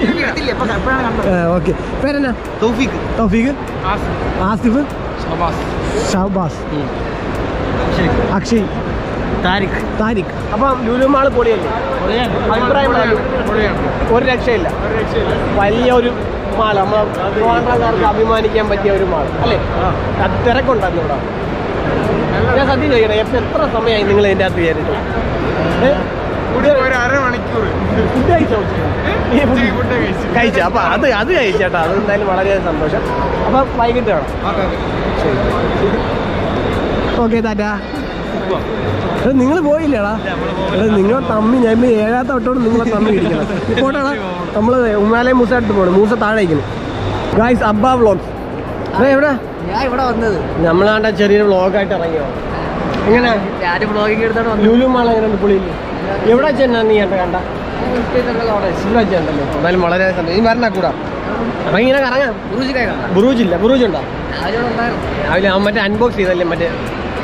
[SPEAKER 1] ഓക്കെ പേരെന്നാ
[SPEAKER 3] തൗഫീഖ്
[SPEAKER 1] തൗഫീഖ് ആസിഫ്
[SPEAKER 6] ഷബാസ്
[SPEAKER 1] ഷഹബാസ് അക്ഷയ്
[SPEAKER 3] താരിഖ്
[SPEAKER 1] താരിഖ് അപ്പം ലുലുമാൾ പൊളിയല്ലേ അഭിപ്രായം പറയാലോ? ഒരു രക്ഷയില്ല വലിയ ഒരു മാൾ നമ്മൾ ട്രിവാൻഡ്രക്കാർക്ക് അഭിമാനിക്കാൻ പറ്റിയ ഒരു മാൾ അല്ലേ അത് തിരക്കുണ്ടായിരുന്നു ഇവിടെ ഞാൻ സത്യം ചോദിക്കണേ എത്ര എത്ര സമയമായി നിങ്ങൾ ഇതിൻ്റെ അകത്ത് കയറിയിട്ട് ഏ?
[SPEAKER 2] ഒരു അരമണിക്കൂർ
[SPEAKER 1] ഫുഡ് കഴിച്ചോ കഴിച്ചു അപ്പൊ അത് അത് കഴിച്ചേട്ടാ അത് എന്തായാലും വളരെ സന്തോഷം അപ്പൊ വൈകിട്ട് കാണാം ഓക്കെ താറ്റാ നിങ്ങൾ പോയില്ലേടാ എടാ നിങ്ങൾ തമ്മി ഞാൻ ഇന്ന് ഏഴാത്ത തൊട്ടോട് നിങ്ങളെ തമ്മി ഇരിക്കണം പോട്ടാടാ നമ്മള് ഉമ്മാലെ മൂസ എടുത്ത് പോകണം മൂസ താഴെ ഇരിക്കണം ഗായ്സ് അബ്ബ വ്ളോഗ്സ് എവിടെ
[SPEAKER 3] ഞാൻ ഇവിടെ വന്നത്
[SPEAKER 1] നമ്മളാണ്ട ചെറിയൊരു വ്ളോഗായിട്ട് ഇറങ്ങിയോ എങ്ങനെ
[SPEAKER 3] ഞാൻ വ്ളോഗിങ് എടുത്തോണ്ട് വന്നു
[SPEAKER 1] ലുലു മാൾ എങ്ങനെ പുള്ളിയില്ലേ എവിടെ ചെന്നാ നീ ഏട്ടാ കണ്ട ഇവിടെ വെച്ചുണ്ടല്ലോ എന്നാലും വളരെ സന്തോഷം ഈ മരണ കൂടാ അപ്പൊ ഇങ്ങനെ കറങ്ങാം
[SPEAKER 3] ഗുരുജിക്കായി കണ്ട
[SPEAKER 1] ബുറൂജ് ഇല്ല ബുറൂജ് ഉണ്ടോ
[SPEAKER 3] രാവിലെ ഉണ്ടായിരുന്നു
[SPEAKER 1] രാവിലെ അവൻ മറ്റേ അൺബോക്സ് ചെയ്തല്ലേ മറ്റേ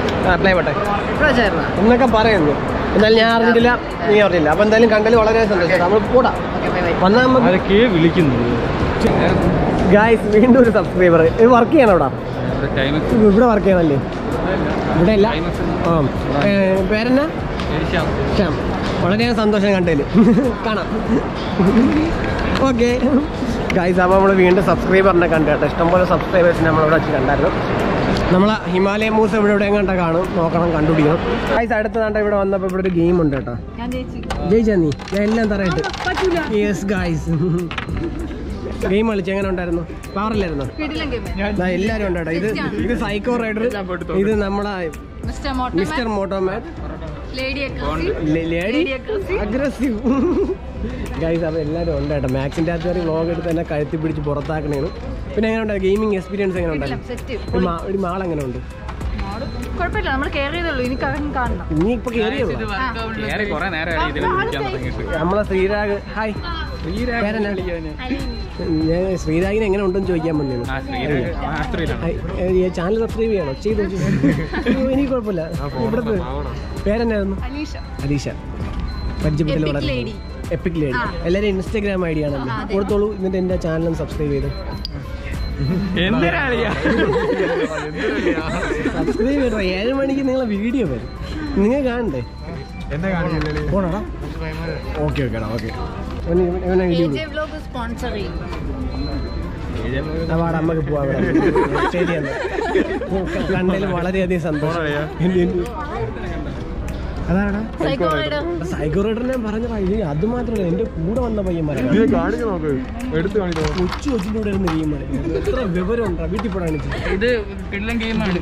[SPEAKER 1] പ്ലേ പട്ടെ എന്നൊക്കെ പറയുന്നു എന്നാലും ഞാൻ അറിഞ്ഞിട്ടില്ല നീ അറിഞ്ഞില്ല അപ്പൊ എന്തായാലും കണ്ടതിൽ വളരെ സന്തോഷം നമ്മൾ കൂടാ വന്നാൽ നമുക്ക്
[SPEAKER 4] ആരൊക്കെ വിളിക്കുന്നു
[SPEAKER 1] ഗായ്സ് വീണ്ടും ഒരു സബ്സ്ക്രൈബർ ഇത് വർക്ക് ചെയ്യണം ഇവിടെ
[SPEAKER 3] ടൈം
[SPEAKER 1] ഇവിടെ വർക്ക് ചെയ്യണല്ലേ ഇവിടെ അല്ല ആ ഏ, പേരെന്നാ ശ്യാം വളരെ സന്തോഷം കണ്ടതിൽ കാണാം ഓക്കെ ഗൈസ് അപ്പോൾ നമ്മൾ വീണ്ടും സബ്സ്ക്രൈബറിനെ കണ്ടു കേട്ടോ ഇഷ്ടംപോലെ സബ്സ്ക്രൈബേഴ്സിനെ നമ്മളിവിടെ വെച്ച് കണ്ടായിരുന്നു നമ്മളെ ഹിമാലയ മൂസ് ഇവിടെ ഇവിടെ എങ്ങാണ്ട കാണും നോക്കണം കണ്ടുപിടിക്കണം ഗൈസ് അടുത്ത കണ്ട ഇവിടെ വന്നപ്പോൾ ഇവിടെ ഒരു ഗെയിം ഉണ്ട് കേട്ടോ
[SPEAKER 5] ഞാൻ ചേച്ചി
[SPEAKER 1] ജയിച്ചാ നീ ഞാൻ എല്ലാം തറയിട്ട് യെസ് ഗൈസ് ഗെയിം കളിച്ച് എങ്ങനെ ഉണ്ടായിരുന്നു പവറില്ലായിരുന്നു
[SPEAKER 5] കിടിലൻ ഗെയിം
[SPEAKER 1] ദാ എല്ലാരും ഉണ്ട് കേട്ടോ ഇത് ഇത് സൈക്കോ റൈഡർ ഇത് നമ്മളെ
[SPEAKER 5] mister
[SPEAKER 1] mister
[SPEAKER 5] Motoman
[SPEAKER 1] Motoman
[SPEAKER 5] lady aggressive
[SPEAKER 1] lady
[SPEAKER 5] lady aggressive
[SPEAKER 1] aggressive guys അപ്പോൾ എല്ലാവരും ഉണ്ട് കേട്ടോ മാക്സിൻ്റെ അകത്ത് കയറി വ്ളോഗ് എടുത്ത് തന്നെ കഴുത്തി പിടിച്ച് പുറത്താക്കണേನು പിന്നെ എങ്ങനെ ഉണ്ട് ഗെയിമിംഗ് എക്സ്പീരിയൻസ് എങ്ങനെ ഉണ്ടായിരുന്നു
[SPEAKER 5] സെറ്റ്
[SPEAKER 1] ഒരു മാ- ഒരു മാൾ എങ്ങനെ ഉണ്ട്
[SPEAKER 5] കുഴപ്പമില്ല നമ്മൾ കയറിയതുള്ളൂ ഇനി കറങ്ങി കാണണം
[SPEAKER 1] ഇനി ഇപ്പൊ കയറിയുള്ളൂ
[SPEAKER 3] ഏറെ കുറെ നേരമായി ഇതിൽ വിളിക്കാൻ തുടങ്ങിയിട്ട്
[SPEAKER 1] നമ്മളെ ശ്രീരാഗ് ഹായ് പേരെന്നാ? ഞാൻ ശ്രീരാഗിന് എങ്ങനെ ഉണ്ടെന്ന് ചോദിക്കാൻ വന്നിരുന്നു
[SPEAKER 3] ആ ശ്രീരാഗ് ആസ്ത്രീയിലാണ്
[SPEAKER 1] ചാനൽ സബ്സ്ക്രൈബ് ചെയ്യണോ ചെയ്തു അയ്യോ, എനിക്ക് കുഴപ്പമില്ല ഇവിടുത്തെ പേരെന്നായിരുന്നു
[SPEAKER 5] അലീഷ
[SPEAKER 1] അലീഷ പരിചയപ്പെട്ടില്ല
[SPEAKER 5] Epic
[SPEAKER 1] വളരെ
[SPEAKER 5] lady.
[SPEAKER 1] എപ്പിക് ലേഡി
[SPEAKER 5] ആ.
[SPEAKER 1] എല്ലാവരും ഇൻസ്റ്റാഗ്രാം ഐ ഡി ആണല്ലോ
[SPEAKER 5] ആ, അതെ.
[SPEAKER 1] കൊടുത്തോളൂ എന്നിട്ട് എൻ്റെ ചാനലും സബ്സ്ക്രൈബ് ചെയ്ത്
[SPEAKER 3] എന്തിനാളിയാ
[SPEAKER 1] സബ്സ്ക്രൈബ് ചെയ്തോ ഏഴ് മണിക്ക് നിങ്ങളെ വീഡിയോ വരും നിങ്ങൾ കാണണ്ടേ പോണോടാ ഓക്കെ ഓക്കേടാ ഓക്കെ ഇവനെ
[SPEAKER 5] A
[SPEAKER 1] video
[SPEAKER 5] J vlog sponsor ചെയ്യും
[SPEAKER 1] അവാട് അമ്മക്ക് പോവാ ശരിയാണ് കണ്ടതിൽ വളരെയധികം സന്തോഷം എന്ത് എന്ത്? അതാടാ
[SPEAKER 5] സൈക്കോ റൈഡർ
[SPEAKER 1] സൈക്കോ റൈഡർ ഞാൻ പറഞ്ഞ ഇത് അത് മാത്രമല്ല എന്റെ കൂടെ വന്ന പയ്യന്മാരാണ്
[SPEAKER 2] കാണിച്ചു നോക്ക് എടുത്ത് കാണിക്കോ
[SPEAKER 1] കൊച്ചു കൊച്ചിൻ്റെ കൂടെ ഇരുന്ന് ഗെയിമാണ് എത്ര വിവരം ഉണ്ടാ വീട്ടിൽ പോടാണ്
[SPEAKER 3] ഇത് കിടിലൻ ഗെയിമാണ്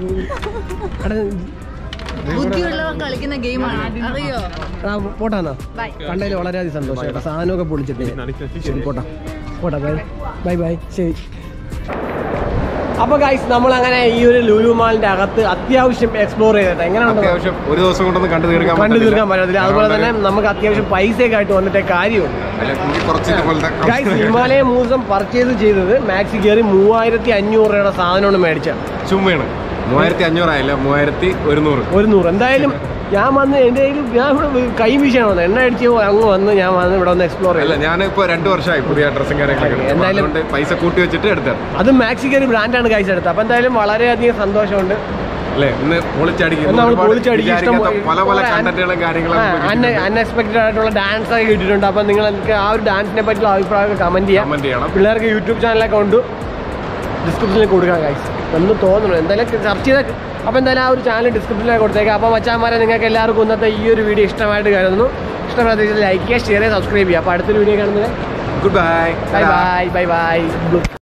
[SPEAKER 5] ബുദ്ധിയുള്ളവർ കളിക്കുന്ന ഗെയിമാണ് അറിയോ
[SPEAKER 1] പോട്ടാന്നാ
[SPEAKER 5] ബൈ
[SPEAKER 1] കണ്ടതിൽ വളരെയധികം സന്തോഷം കേട്ടോ സാധനമൊക്കെ പൊളിച്ചിട്ട് ശരി പോട്ടാ പോട്ടാ ബൈ ബൈ ബൈ ശരി അപ്പൊ ഗൈസ് നമ്മൾ അങ്ങനെ ഈ ഒരു ലുലു മാളിന്റെ അകത്ത് അത്യാവശ്യം എക്സ്പ്ലോർ ചെയ്തിട്ട് എങ്ങനെയുണ്ട്
[SPEAKER 2] അത്യാവശ്യം ഒരു ദിവസം കൊണ്ടൊന്നും കണ്ടു തീർക്കാൻ
[SPEAKER 1] കണ്ടു
[SPEAKER 2] പറ്റത്തില്ല.
[SPEAKER 1] തീർക്കാൻ പറ്റത്തില്ല അതുപോലെ തന്നെ നമുക്ക് അത്യാവശ്യം പൈസയൊക്കെ ആയിട്ട് വന്നിട്ടേ കാര്യമുള്ളൂ
[SPEAKER 2] അല്ല, എനിക്ക് കുറച്ച് ഇതുപോലത്തെ
[SPEAKER 1] ഗൈസ് ഹിമാലയ മൂസം പർച്ചേസ് ചെയ്തത് മാക്സി കയറി മൂവായിരത്തി അഞ്ഞൂറ് രൂപയുടെ സാധനമാണ് മേടിച്ചത്
[SPEAKER 2] ചുമ്മയാണ് മൂവായിരത്തി അഞ്ഞൂറായില്ല മൂവായിരത്തി ഒരുന്നൂറ്
[SPEAKER 1] ഒരു നൂറ് എന്തായാലും ഞാൻ വന്ന് എൻ്റെ കയ്യിൽ ഞാൻ ഇവിടെ കൈ വീശാണ് വന്നത് എണ്ണ അടിച്ച് അങ്ങ് വന്ന് ഞാൻ വന്ന് ഇവിടെ ഒന്ന് എക്സ്പ്ലോർ
[SPEAKER 2] അല്ല
[SPEAKER 1] ചെയ്തു
[SPEAKER 2] ഞാനിപ്പോ രണ്ടു വർഷമായി പുതിയ ഡ്രസ്സും കാര്യങ്ങളൊക്കെ
[SPEAKER 1] ഓക്കേ,
[SPEAKER 2] എടുത്തു.
[SPEAKER 1] എന്തായാലും-
[SPEAKER 2] അതുകൊണ്ട് പൈസ കൂട്ടി വെച്ചിട്ട് എടുത്തത്
[SPEAKER 1] അത് മാക്സി കയറി ബ്രാൻഡാണ് കൈസ് എടുത്തത് അപ്പം എന്തായാലും വളരെയധികം സന്തോഷമുണ്ട്
[SPEAKER 2] അല്ലേ ഇന്ന് പൊളിച്ചടിക്കും
[SPEAKER 1] നമ്മൾ
[SPEAKER 2] ഒരുപാട്
[SPEAKER 1] പൊളിച്ചടിക്കും ഇഷ്ടം
[SPEAKER 2] വിചാരിക്കാത്ത പല പല കണ്ടന്റുകളും കാര്യങ്ങളും
[SPEAKER 1] അൺഎക്സ്പെക്ടഡ് ആയിട്ടുള്ള ഡാൻസ് ഒക്കെ കിട്ടിയിട്ടുണ്ട് അപ്പം നിങ്ങൾ എനിക്ക് ആ ഒരു ഡാൻസിനെ പറ്റിയുള്ള അഭിപ്രായമൊക്കെ കമന്റ് ചെയ്യാം
[SPEAKER 2] കമന്റ് ചെയ്യണം
[SPEAKER 1] പിള്ളേർക്ക് യൂട്യൂബ് ചാനലൊക്കെ ഉണ്ട് ഡിസ്ക്രിപ്ഷനിൽ കൊടുക്കാം ഗൈസ് എന്ന് തോന്നുന്നു എന്തായാലും സെർച്ച് ചെയ്ത അപ്പോൾ എന്തായാലും ആ ഒരു ചാനൽ ഡിസ്ക്രിപ്ഷനിൽ കൊടുത്തേക്കാം അപ്പോൾ മച്ചാന്മാരെ നിങ്ങൾക്ക് എല്ലാവർക്കും ഇന്നത്തെ ഈ ഒരു വീഡിയോ ഇഷ്ടമായിട്ട് കരുതുന്നു ഇഷ്ടപ്പെടാത്ത ലൈക്ക് ചെയ്യുക ഷെയർ ചെയ്യുക സബ്സ്ക്രൈബ് ചെയ്യുക അപ്പോൾ അടുത്തൊരു വീഡിയോ കാണുന്നത്
[SPEAKER 2] good bye
[SPEAKER 1] bye bye bye by